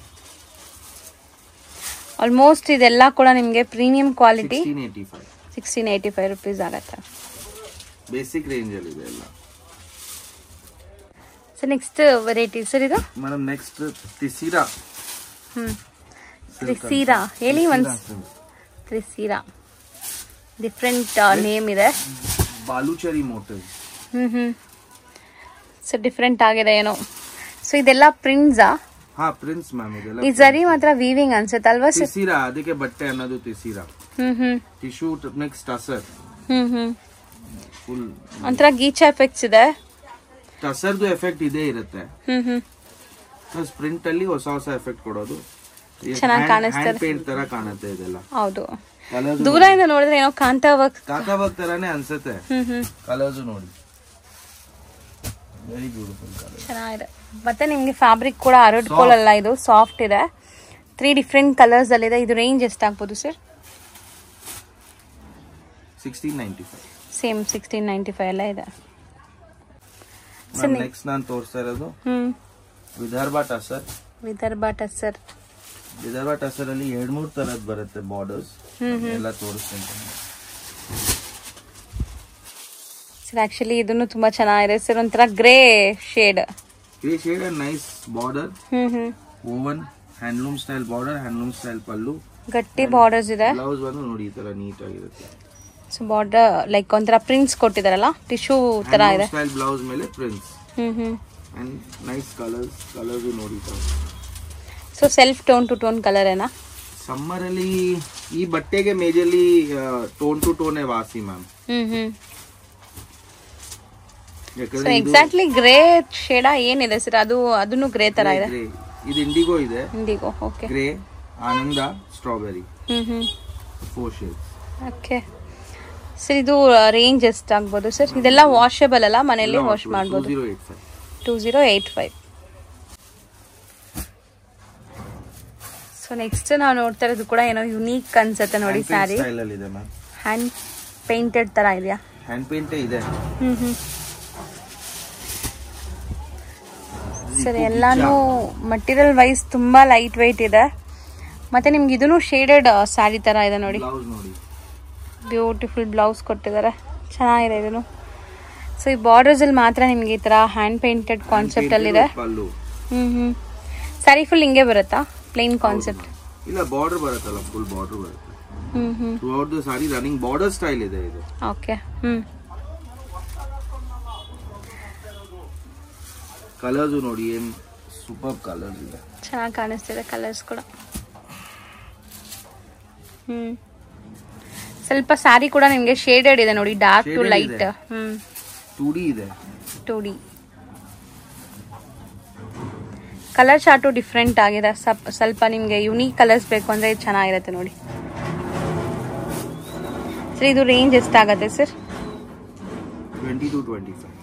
ಆಲ್ಮೋಸ್ಟ್ ಇದೆಲ್ಲ ಕೂಡ ನಿಮಗೆ premium quality sixteen eighty five sixteen eighty five rupees ಆಗುತ್ತೆ ಬೇಸಿಕ್ ರೇಂಜ್ ಅಲ್ಲಿ ಇದೆ ಎಲ್ಲ ಸೊ ನೆಕ್ಸ್ಟ್ ವೆರೈಟಿ ಸರ್ ಇದು ಮೇಡಮ್ ನೆಕ್ಸ್ಟ್ ತಿಸಿರಾ ಹ್ಮ್ ತ್ರಿಸೀರಾ ಹೇಳಿ ಒಂದ್ ತ್ರಿಸೀರಾ ಡಿಫ್ರೆಂಟ್ ನೇಮ್ ಇದೆ Baluchari motif hmm hmm so different ಆಗಿದೆ ಏನೋ ಸೊ ಇದೆಲ್ಲ ಪ್ರಿಂಟ್ಸಾ ಹಾ ಪ್ರಿನ್ಸ್ ಮ್ಯಾಮ್ ಇದೆಲ್ಲ ಈ ಜರಿ ಮಾತ್ರ ವೀವಿಂಗ್ ಅನ್ಸುತ್ತೆ ಅಲ್ವಾ ಸರ್ ತಿಸಿರಾ ಅದಕ್ಕೆ ಬಟ್ಟೆ ಅನ್ನೋದು ತಿಸಿರಾ hmm hmm tissue next tussar hmm hmm full ಒಂಥರ ಗೀಚ ಎಫೆಕ್ಟ್ಸ್ ಇದೆ ಟಸರ್ದು ಎಫೆಕ್ಟ್ ಇದೇ ಇರುತ್ತೆ ಹ್ಮ್ ಹ್ಮ್ ಪ್ಲಸ್ ಪ್ರಿಂಟ್ ಅಲ್ಲಿ ಹೊಸ ಹೊಸ ಎಫೆಕ್ಟ್ ಕೊಡೋದು ಚೆನ್ನಾಗ್ ಕಾಣಿಸ್ತದೆ. ಪೇಂಟ್ ತರ ಕಾಣುತ್ತೆ ಇದೆಲ್ಲ ಹೌದು ಕಲರ್ಸ್ ದೂರದಿಂದ ನೋಡಿದ್ರೆ ಏನೋ ಕಾಂತಾ ವರ್ಕ್ ಕಾಕಾ ವರ್ಕ್ ತರಾನೇ ಅನ್ಸುತ್ತೆ ಹ್ಮ್ ಹ್ಮ್ ಕಲರ್ಸ್ ನೋಡಿ ವೆರಿ ಬ್ಯೂಟಿಫುಲ್ ಕಲರ್ ಚೆನ್ನಾಗಿದೆ ಮತ್ತೆ ನಿಮ್ಗೆ ಫ್ಯಾಬ್ರಿಕ್ ಕೂಡ ಅರಡ್ಕೊಳ್ಳಲ್ಲ ಇದು ಸಾಫ್ಟ್ ಇದೆ ತ್ರೀ ಡಿಫ್ರೆಂಟ್ ಕಲರ್ಸ್ ಅಲ್ಲಿದೆ ಇದು ರೇಂಜ್ ಎಷ್ಟಾಗ್ಬೋದು sir sixteen ninety five same sixteen ninety five ಎಲ್ಲ ಇದೆ ನೆಕ್ಸ್ಟ್ ನಾನು ತೋರಿಸ್ತಾ ಇರೋದು ಹ್ಮ್ ವಿದರ್ಭ ಟಸರ್ ವಿದರ್ಭ ಟಸರ್ ವಿದರ್ಭ ಟಸರ್ ಅಲ್ಲಿ ಎರಡ್ ಮೂರ್ ತರದ್ ಬರುತ್ತೆ ಬಾರ್ಡರ್ಸ್ ಹ್ಮ್ ಹ್ಮ್ ಎಲ್ಲ ತೋರಿಸ್ತೀನಿ ಸರ್ ಆಕ್ಚುಲಿ ಇದನ್ನು ತುಂಬಾ ಚೆನ್ನಾಗಿದೆ ಸರ್ ಒಂಥರ grey shade grey shade and nice border hmm hmm woven handloom style border handloom style pallu ಗಟ್ಟಿ ಬಾರ್ಡರ್ಸ್ ಇದೆ ಬ್ಲೌಸ್ ಬಂದು ನೋಡಿ ಈ ತರ ನೀಟ್ ಆಗಿರುತ್ತೆ ಸೊ ಬಾರ್ಡರ್ ಲೈಕ್ ಒಂಥರ ಪ್ರಿಂಟ್ಸ್ ಕೊಟ್ಟಿದಾರಲ್ಲ ಟಿಶ್ಯೂ ತರ ಇದೆ ಸ್ಟೈಲ್ ಬ್ಲೌಸ್ ಮೇಲೆ prints hmm hmm and nice colours colours ನೋಡಿ so self tone to tone colour ಏನಾ ಸಮ್ಮರ್ ಅಲ್ಲಿ ಈ ಬಟ್ಟೆಗೆ ಮೇಜರ್ಲಿ ಟೋನ್ ಟು ಟೋನೇ ವಾಸಿ ಮ್ಯಾಮ್ ಹ್ಮ್ ಹ್ಮ್ ಸೊ ಯಾಕಂದ್ರೆ ಇದು ಎಕ್ಸಾಕ್ಟ್ಲಿ ಗ್ರೇ ಶೇಡ ಏನಿದೆ ಸರ್ ಅದು ಅದನ್ನು ಗ್ರೇ ತರ ಇದೆ grey. ಇದು ಇಂಡಿಗೋ ಇದೆ ಇಂಡಿಗೋ ಓಕೆ ಗ್ರೇ ಆನಂದ strawberry hmm hmm four shades okay sir ಇದು ರೇಂಜ್ ಎಷ್ಟಾಗ್ಬೋದು ಸರ್ ಇದೆಲ್ಲ ವಾಷಬಲ್ ಅಲ್ಲ ಮನೆಯಲ್ಲಿ ವಾಶ್ ಮಾಡ್ಬೋದು zero eight five two zero eight five so next ನಾವು ನೋಡ್ತಾ ಇರೋದು ಕೂಡ ಏನೋ ಯುನೀಕ್ ಅನ್ಸುತ್ತೆ ನೋಡಿ ಸ್ಯಾರಿ ಸ್ಟೈಲ್ ಅಲ್ಲಿ ಇದೆ ಮ್ಯಾಮ್ ಹ್ಯಾಂಡ್ ಪೇಂಟೆಡ್ ತರ ಇದೆಯಾ ಹ್ಯಾಂಡ್ ಪೇಂಟೇ ಇದೆ ಹ್ಮ್ ಹ್ಮ್ ಸರ್ ಎಲ್ಲಾನು ಮಟೀರಿಯಲ್ ವೈಸ್ ತುಂಬಾ ಲೈಟ್ ವೆಯ್ಟ್ ಇದೆ ಮತ್ತೆ ನಿಮ್ಗೆ ಇದನ್ನು ಶೇಡೆಡ್ ಸ್ಯಾರಿ ತರ ಇದೆ ನೋಡಿ ಬ್ಲೌಸ್ ನೋಡಿ ಬ್ಯೂಟಿಫುಲ್ ಬ್ಲೌಸ್ ಕೊಟ್ಟಿದ್ದಾರೆ ಚೆನ್ನಾಗಿದೆ ಇದನ್ನು ಸೊ ಈ ಬಾರ್ಡರ್ಸ್ ಅಲ್ಲಿ ಮಾತ್ರ ನಿಮ್ಗೆ ಈ ತರ ಹ್ಯಾಂಡ್ ಪೇಂಟೆಡ್ ಕಾನ್ಸೆಪ್ಟ್ ಅಲ್ಲಿ ಇದೆ ಪಲ್ಲು ಹ್ಮ್ ಹ್ಮ್ ಸ್ಯಾರಿ ಫುಲ್ ಹಿಂಗೆ ಬರುತ್ತಾ ಪ್ಲೇನ್ ಕಾನ್ಸೆಪ್ಟ್ ಇಲ್ಲ ಬಾರ್ಡರ್ ಬರುತ್ತಲ್ಲ ಫುಲ್ ಬಾರ್ಡರ್ ಬರುತ್ತೆ hmm hmm through out the sari running border style ಇದೆ ಇದು ಓಕೆ ಹ್ಮ್ ಕಲರ್ಸ್ ನೋಡಿ ಏನ್ ಸೂಪರ್ ಕಲರ್ಸ್ ಇದೆ ಚೆನ್ನಾಗಿ ಕಾಣಿಸ್ತಿದೆ ಕಲರ್ಸ್ ಕೂಡ ಹ್ಮ್ ಸ್ವಲ್ಪ ಸ್ಯಾರಿ ಕೂಡ ನಿಮ್ಗೆ ಶೇಡೆಡ್ ಇದೆ ನೋಡಿ ಡಾರ್ಕ್ ಟು Shaded ಲೈಟ್ ಇದೆ. ಹ್ಮ್ ಟೂ ಡಿ ಇದೆ two D colour chart different ಆಗಿದೆ ಸಪ್- ಸ್ವಲ್ಪ ನಿಮ್ಗೆ ಯುನೀಕ್ ಕಲರ್ಸ್ ಬೇಕು ಅಂದ್ರೆ ಇದು ಚೆನ್ನಾಗಿರುತ್ತೆ ನೋಡಿ ಸರ್ ಇದು ರೇಂಜ್ ಎಷ್ಟಾಗತ್ತೆ sir twenty two twenty five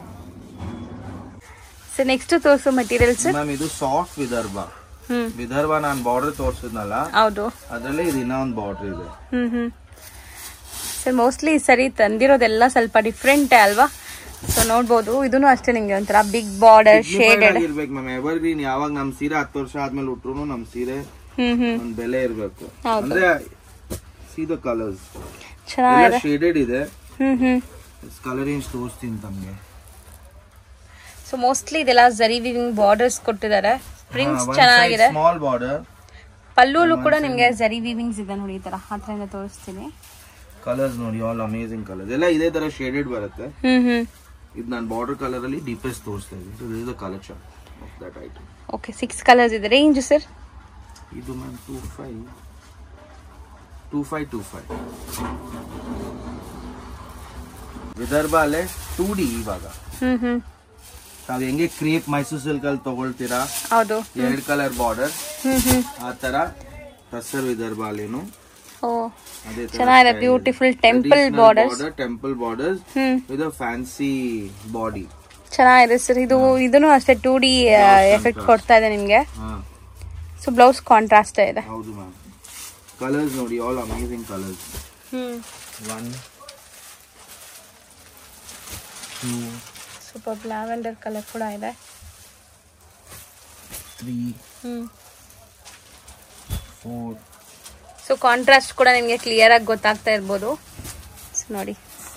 sir next ತೋರಿಸೋ ಮೆಟೀರಿಯಲ್ ಸರ್ ಮ್ಯಾಮ್ ಇದು ಸಾಫ್ಟ್ ವಿದರ್ಭ ಹ್ಮ್ ವಿದರ್ಭ ನಾನು ಬಾರ್ಡರ್ ತೋರಿಸಿದ್ನಲ್ಲ ಹೌದು ಅದರಲ್ಲೇ ಇದು ಇನ್ನೂ ಒಂದು ಬಾರ್ಡರ್ ಇದೆ ಹ್ಮ್ ಹ್ಮ್ ಸರ್ ಮೋಸ್ಟ್ಲಿ ಸರಿ ತಂದಿರೋದೆಲ್ಲ ಸ್ವಲ್ಪ ಡಿಫ್ರೆಂಟ್ ಅಲ್ವಾ ಸೊ ನೋಡ್ಬೋದು ಇದನ್ನು ಅಷ್ಟೇ ನಿಮ್ಗೆ ಒಂಥರ ಬಿಗ್ ಬಾರ್ಡರ್ ಶೇಡೆಡ್ ಇರ್ಬೇಕು ಮ್ಯಾಮ್ ಎವರ್ ಗ್ರೀನ್ ಯಾವಾಗ ನಮ್ ಸೀರೆ ಹತ್ತು ವರ್ಷ ಆದ್ಮೇಲೆ ಉಟ್ರು ನಮ್ ಸೀರೆ ಹ್ಮ್ ಹ್ಮ್ ಒಂದ್ ಬೆಲೆ ಇರ್ಬೇಕು ಹೌದು. ಅಂದ್ರೆ ಸಿ ದ ಕಲರ್ಸ್ ಚೆನ್ನಾಗಿದೆ ಶೇಡೆಡ್ ಇದೆ ಹ್ಮ್ ಹ್ಮ್ ಕಲರ್ ರೇಂಜ್ ತೋರಿಸ್ತೀನಿ ತಮ್ಗೆ ಸೊ ಮೋಸ್ಟ್ಲಿ ಇದೆಲ್ಲ ಜರಿ ವಿವಿಂಗ್ ಬಾರ್ಡರ್ಸ್ ಕೊಟ್ಟಿದ್ದಾರೆ ಪ್ರಿಂಟ್ಸ್ ಚೆನ್ನಾಗಿದೆ ಸ್ಮಾಲ್ ಬಾರ್ಡರ್ ಪಲ್ಲೂಲು ಕೂಡ ನಿಮ್ಗೆ ಜರಿ ವಿವಿಂಗ್ಸ್ ಇದೆ ನೋಡಿ ಈ ತರ ಹತ್ರದಿಂದ ತೋರಿಸ್ತೀನಿ ಕಲರ್ಸ್ ನೋಡಿ ಆಲ್ ಅಮೇಸಿಂಗ್ ಕಲರ್ಸ್ ಎಲ್ಲ ಇದೇ ತರ ಶೇಡೆಡ್ ಬರುತ್ತೆ ಹ್ಮ್ ಹ್ಮ್ ಇದು ನಾನು ಬಾರ್ಡರ್ ಕಲರ್ ಅಲ್ಲಿ ಡೀಪೆಸ್ಟ್ ತೋರಿಸ್ತಾ ಇದ್ದೀನಿ so this the colour chart of that item okay six colours ಇದೆ ರೇಂಜ್ ಸರ್ ಇದು ma'am two five two five two five Vidarbha ಅಲ್ಲೇ ಟೂ ಡಿ ಇವಾಗ ಹ್ಮ್ ಹ್ಮ್ ತಾವ್ ಹೆಂಗೆ ಕ್ರೇಪ್ ಮೈಸೂರ್ ಸಿಲ್ಕ್ ಅಲ್ಲಿ ತಗೊಳ್ತೀರಾ ಹೌದು ಎರಡ್ ಕಲರ್ ಬಾರ್ಡರ್ ಹ್ಮ್ ಹ್ಮ್ ಆ ತರ ಟಸ್ಸರ್ ವಿದರ್ಭ ಅಲ್ಲೇನು ಓ ಅದೇ ತರ ಚೆನ್ನಾಗಿದೆ beautiful temple borders temple borders hmm with fancy body ಚೆನ್ನಾಗಿದೆ ಸರ್ ಇದು ಇದನ್ನು ಅಷ್ಟೇ ಟೂ ಡಿ ಎಫೆಕ್ಟ್ ಕೊಡ್ತಾ ಇದೆ ನಿಮ್ಗೆ ಹಾ ಸೊ ಬ್ಲೌಸ್ ಕಾಂಟ್ರಾಸ್ಟ್ ಇದೆ ಹೌದು ಮ್ಯಾಮ್ ಕಲರ್ಸ್ ನೋಡಿ all amazing colours hmm one two super lavender colour ಕೂಡ ಇದೆ three hmm four so contrast ಕೂಡ ನಿಮಗೆ ಕ್ಲಿಯರ್ ಆಗಿ ಗೊತ್ತಾಗ್ತಾ ಇರ್ಬೋದು ಸೊ ನೋಡಿ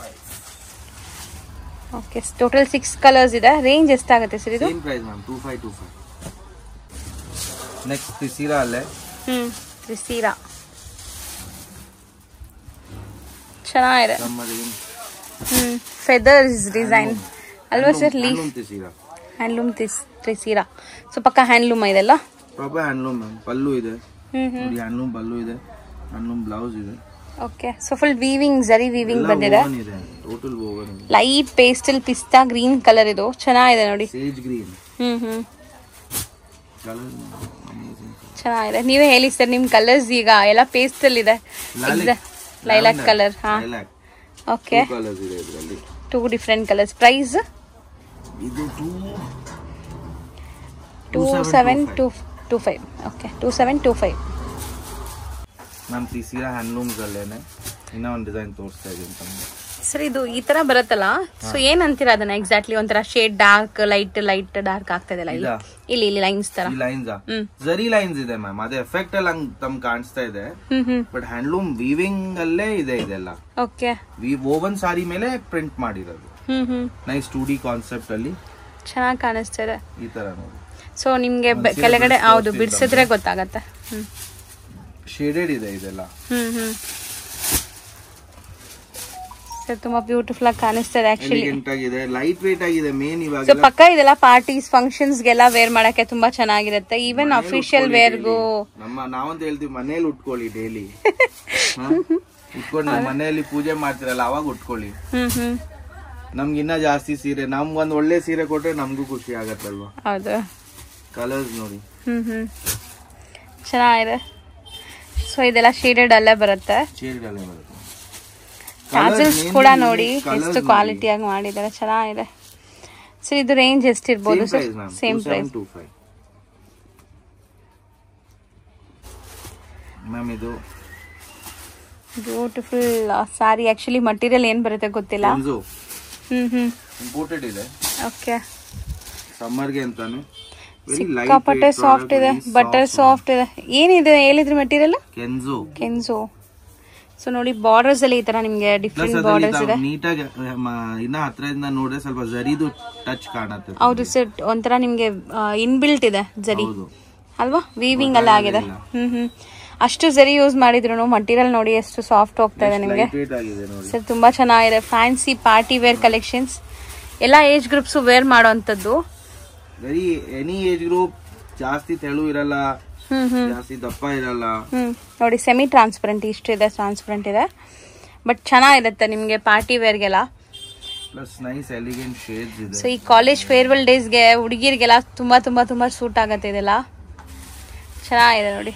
ಓಕೆ ಟೋಟಲ್ ಸಿಕ್ಸ್ ಕಲರ್ಸ್ ಇದೆ ರೇಂಜ್ ಎಷ್ಟಾಗುತ್ತೆ ಸರ್ ಇದು same price ma'am two five two five next ತಿಸೀರಾ ಅಲ್ಲೇ ಹ್ಮ್ ತ್ರಿಸೀರಾ ಚೆನ್ನಾಗಿದೆ ನಮ್ಮ ಹ್ಮ್ ಫೆದರ್ಸ್ ಡಿಸೈನ್ ಅಲ್ವಾ ಸರ್ ಲೀಫ್ ಹ್ಯಾಂಡ್ಲೂಮ್ ಸೀರಾ ಹ್ಯಾಂಡ್ಲೂಮ್ ತ್ರಿಸೀರಾ ಸೊ ಪಕ್ಕ ಹ್ಯಾಂಡ್ಲೂಮ್ ಇದೆಲ್ಲ ಪ್ರಾಪರ್ ಹ್ಯಾಂಡ್ಲೂಮ್ ಮ್ಯಾಮ್ ಪಲ್ಲು ಇದೆ ಹ್ಮ್ ಹ್ಮ್ ನೋಡಿ ಹ್ಯಾಂಡ್ಲೂಮ್ ಪಲ್ಲು ಇದೆ ಹ್ಯಾಂಡ್ಲೂಮ್ ಬ್ಲೌಸ್ ಇದೆ okay so full weaving zari weaving ಬಂದಿದೆ woven ಇದೆ ಟೋಟಲ್ ಓವನ್ ಇದೆ light pastel pista green colour ಇದು ಚೆನ್ನಾಗಿದೆ ನೋಡಿ sage green hmm hmm colour amazing ಚೆನ್ನಾಗಿದೆ ನೀವೇ ಹೇಳಿ ಸರ್ ನಿಮ್ ಕಲರ್ಸ್ ಈಗ ಎಲ್ಲ ಪೇಸ್ಟಲ್ ಇದೆ ಲೈಲಾಕ್ ಕಲರ್ ಹಾ ಲೈಲಾಕ್ ಓಕೆ ಕಲರ್ಸ್ ಇದೆ ಇದರಲ್ಲಿ ಟೂ ಡಿಫ್ರೆಂಟ್ ಕಲರ್ಸ್ ಪ್ರೈಸ್ ಇದು two two seven two two five okay two seven two five ma'am ತೀಸಿರಾ ಹ್ಯಾಂಡ್ಲೂಮ್ಸ್ ಅಲ್ಲೇನೆ ಇನ್ನೂ ಒಂದು ಡಿಸೈನ್ ತೋರಿಸ್ತಾ ಇದೀನಿ ತಮಗೆ ಸರ್ ಇದು ಈ ತರ ಬರುತ್ತಲ್ಲ ಸೊ ಏನ್ ಅಂತೀರಾ ಅದನ್ನ ಎಕ್ಸಾಕ್ಟ್ಲಿ ಒಂಥರ shade dark light light dark ಆಗ್ತಾ ಇದೆಲ್ಲ ಇಲ್ಲಿ ಇದಾ? ಇಲ್ಲಿ ಇಲ್ಲಿ ಲೈನ್ಸ್ ತರ ಈ ಲೈನ್ಸ್ ಹ್ಮ್. ಜರಿ ಲೈನ್ಸ್ ಇದೆ ಮ್ಯಾಮ್ ಅದೇ ಎಫೆಕ್ಟ್ ಅಲ್ಲಿ ಹಂಗ್ ತಮ್ ಕಾಣಿಸ್ತಾ ಇದೆ hmm hmm but handloom weaving ಅಲ್ಲೇ ಇದೆ ಇದೆಲ್ಲ ಓಕೆ ವಿ ಓವನ್ ಸಾರಿ ಮೇಲೆ ಪ್ರಿಂಟ್ ಮಾಡಿರೋದು hmm hmm nice two D concept ಅಲ್ಲಿ ಚೆನ್ನಾಗಿ ಕಾಣಿಸ್ತಾ ಇದೆ ಈ ತರ ನೋಡಿ ಸೊ ನಿಮ್ಗೆ ಬೆ- ಕೆಳಗಡೆ ಹೌದು ಬಿಡಿಸಿದ್ರೆ ಗೊತ್ತಾಗತ್ತೆ ಹ್ಮ್ ಶೇಡೆಡ್ ಇದೆ ಇದೆಲ್ಲ ಹ್ಮ್ ಹ್ಮ್ ಸರ್ ತುಂಬಾ ಬ್ಯೂಟಿಫುಲ್ ಆಗಿ ಕಾಣಿಸ್ತಾ ಇದೆ ಆಕ್ಚುಲಿ ಎಲಿಗೆಂಟ್ ಆಗಿದೆ ಲೈಟ್ ವೇಟ್ ಆಗಿದೆ ಮೇನ್ ಸೊ ಇವಾಗ ಪಕ್ಕ ಇದೆಲ್ಲ ಪಾರ್ಟೀಸ್ ಫಂಕ್ಷನ್ಸ್ ಗೆಲ್ಲ ವೇರ್ ಮಾಡಕ್ಕೆ ತುಂಬಾ ಚೆನ್ನಾಗಿರುತ್ತೆ ಈವನ್ ಅಫಿಷಿಯಲ್ ವೇರ್ಗೂ ನಮ್ಮ ನಾವಂತ ಹೇಳ್ತೀವಿ ಮನೇಲಿ ಉಟ್ಕೊಳ್ಳಿ ಡೈಲಿ ಉಟ್ಕೊಂಡು ನಾವ್ ಮನೆಯಲ್ಲಿ ಪೂಜೆ ಮಾಡ್ತಿರಲ್ಲ ಅವಾಗ ಉಟ್ಕೊಳ್ಳಿ ಹ್ಮ್ ಹ್ಮ್ ನಮ್ಗಿನ್ನ ಜಾಸ್ತಿ ಸೀರೆ ನಮ್ಗ್ ಒಂದ್ ಒಳ್ಳೆ ಸೀರೆ ಕೊಟ್ರೆ ನಮ್ಗೂ ಖುಷಿ ಆಗತ್ತಲ್ವಾ ಹೌದು ಕಲರ್ಸ್ ನೋಡಿ ಹ್ಮ್ ಹ್ಮ್ ಚೆನ್ನಾಗಿದೆ ಸೊ ಇದೆಲ್ಲ ಶೇಡೆಡ್ ಅಲ್ಲೇ ಬರುತ್ತೆ ಚೇರ್ಗಳೇ ಬರುತ್ತೆ ಚಾರ್ಜಸ್ ಕೂಡ ನೋಡಿ ಎಷ್ಟು ಕ್ವಾಲಿಟಿಯಾಗಿ ಮಾಡಿದ್ದಾರೆ ಚೆನ್ನಾಗಿದೆ ಸರ್ ಇದು ರೇಂಜ್ ಎಷ್ಟಿರ್ಬೋದು sir same price two five ma'am ಇದು ಬ್ಯೂಟಿಫುಲ್ ಸಾರಿ ಆಕ್ಚುಲಿ ಮಟೀರಿಯಲ್ ಏನ್ ಬರುತ್ತೆ ಗೊತ್ತಿಲ್ಲ ಕೆನ್ಸು ಹ್ಮ್ ಹ್ಮ್ ಇಂಪೋರ್ಟೆಡ್ ಇದೆ ಓಕೆ ಸಮ್ಮರ್ಗೆ ಅಂತಾನೆ ವೆರಿ ಸಿಕ್ಕಾಪಟ್ಟೆ ಸಾಫ್ಟ್ ಇದೆ ಬಟರ್ ಸಾಫ್ಟ್ ಇದೆ ಏನಿದೆ ಹೇಳಿದ್ರಿ ಮಟೀರಿಯಲ್ ಕೆನ್ಸು ಕೆನ್ಸು ಸೊ ನೋಡಿ ಬಾರ್ಡರ್ಸ್ ಅಲ್ಲಿ ಈ ತರ ನಿಮ್ಗೆ ಪ್ಲಸ್ ಡಿಫ್ರೆಂಟ್ ಅದ್ರಲ್ಲಿ ಬಾರ್ಡರ್ಸ್ ಇದೆ ನೀಟಾಗಿ ಇನ್ನ ಹತ್ರದಿಂದ ನೋಡಿದ್ರೆ ಸ್ವಲ್ಪ ಜರಿದು ಟಚ್ ಕಾಣತ್ತೆ ಹೌದು ಸರ್ ಒಂಥರ ನಿಮ್ಗೆ ಇನ್ಬಿಲ್ಟ್ ಇದೆ ಜರಿ ಹೌದು ಅಲ್ವಾ ವೀವಿಂಗ್ ಎಲ್ಲ ಆಗಿದೆ ಹ್ಮ್ ಹ್ಮ್ ಅಷ್ಟು ಜರಿ ಯೂಸ್ ಮಾಡಿದ್ರು ಮಟೀರಿಯಲ್ ನೋಡಿ ಎಷ್ಟು ಸಾಫ್ಟ್ ಹೋಗ್ತಾ ಇದೆ ನಿಮ್ಗೆ ಲೈಟ್ ವೇಟ್ ಆಗಿದೆ ನೋಡಿ ಸರ್ ತುಂಬಾ ಚೆನ್ನಾಗಿದೆ ಫ್ಯಾನ್ಸಿ ಪಾರ್ಟಿ ವೇರ್ ಕಲೆಕ್ಷನ್ಸ್ ಎಲ್ಲ ಏಜ್ ಗ್ರೂಪ್ಸ್ ವೇರ್ ಮಾಡೋವಂಥದ್ದು ವೆರಿ ಎನಿ ಏಜ್ ಗ್ರೂಪ್ ಜಾಸ್ತಿ ತೆಳು ಇರಲ್ಲ ಹ್ಮ್ ಹ್ಮ್ ಜಾಸ್ತಿ ದಪ್ಪ ಇರಲ್ಲ ಹ್ಮ್ ನೋಡಿ ಸೆಮಿ ಟ್ರಾನ್ಸ್ಪರೆಂಟ್ ಇಷ್ಟು ಇದೆ ಟ್ರಾನ್ಸ್ಪರೆಂಟ್ ಇದೆ ಬಟ್ ಚೆನ್ನಾಗಿರುತ್ತೆ ನಿಮ್ಗೆ ಪಾರ್ಟಿ ವೇರ್ಗೆಲ್ಲ ಪ್ಲಸ್ ನೈಸ್ ಎಲಿಗೆಂಟ್ ಶೇಡ್ಸ್ ಇದೆ ಸೊ ಈ ಕಾಲೇಜ್ ಫೇರ್ವೆಲ್ ಡೇಸ್ಗೆ ಹುಡುಗಿರಿಗೆಲ್ಲ ತುಂಬಾ ತುಂಬಾ ತುಂಬಾ ಸೂಟ್ ಆಗತ್ತೆ ಇದೆಲ್ಲ ಚೆನ್ನಾಗಿದೆ ನೋಡಿ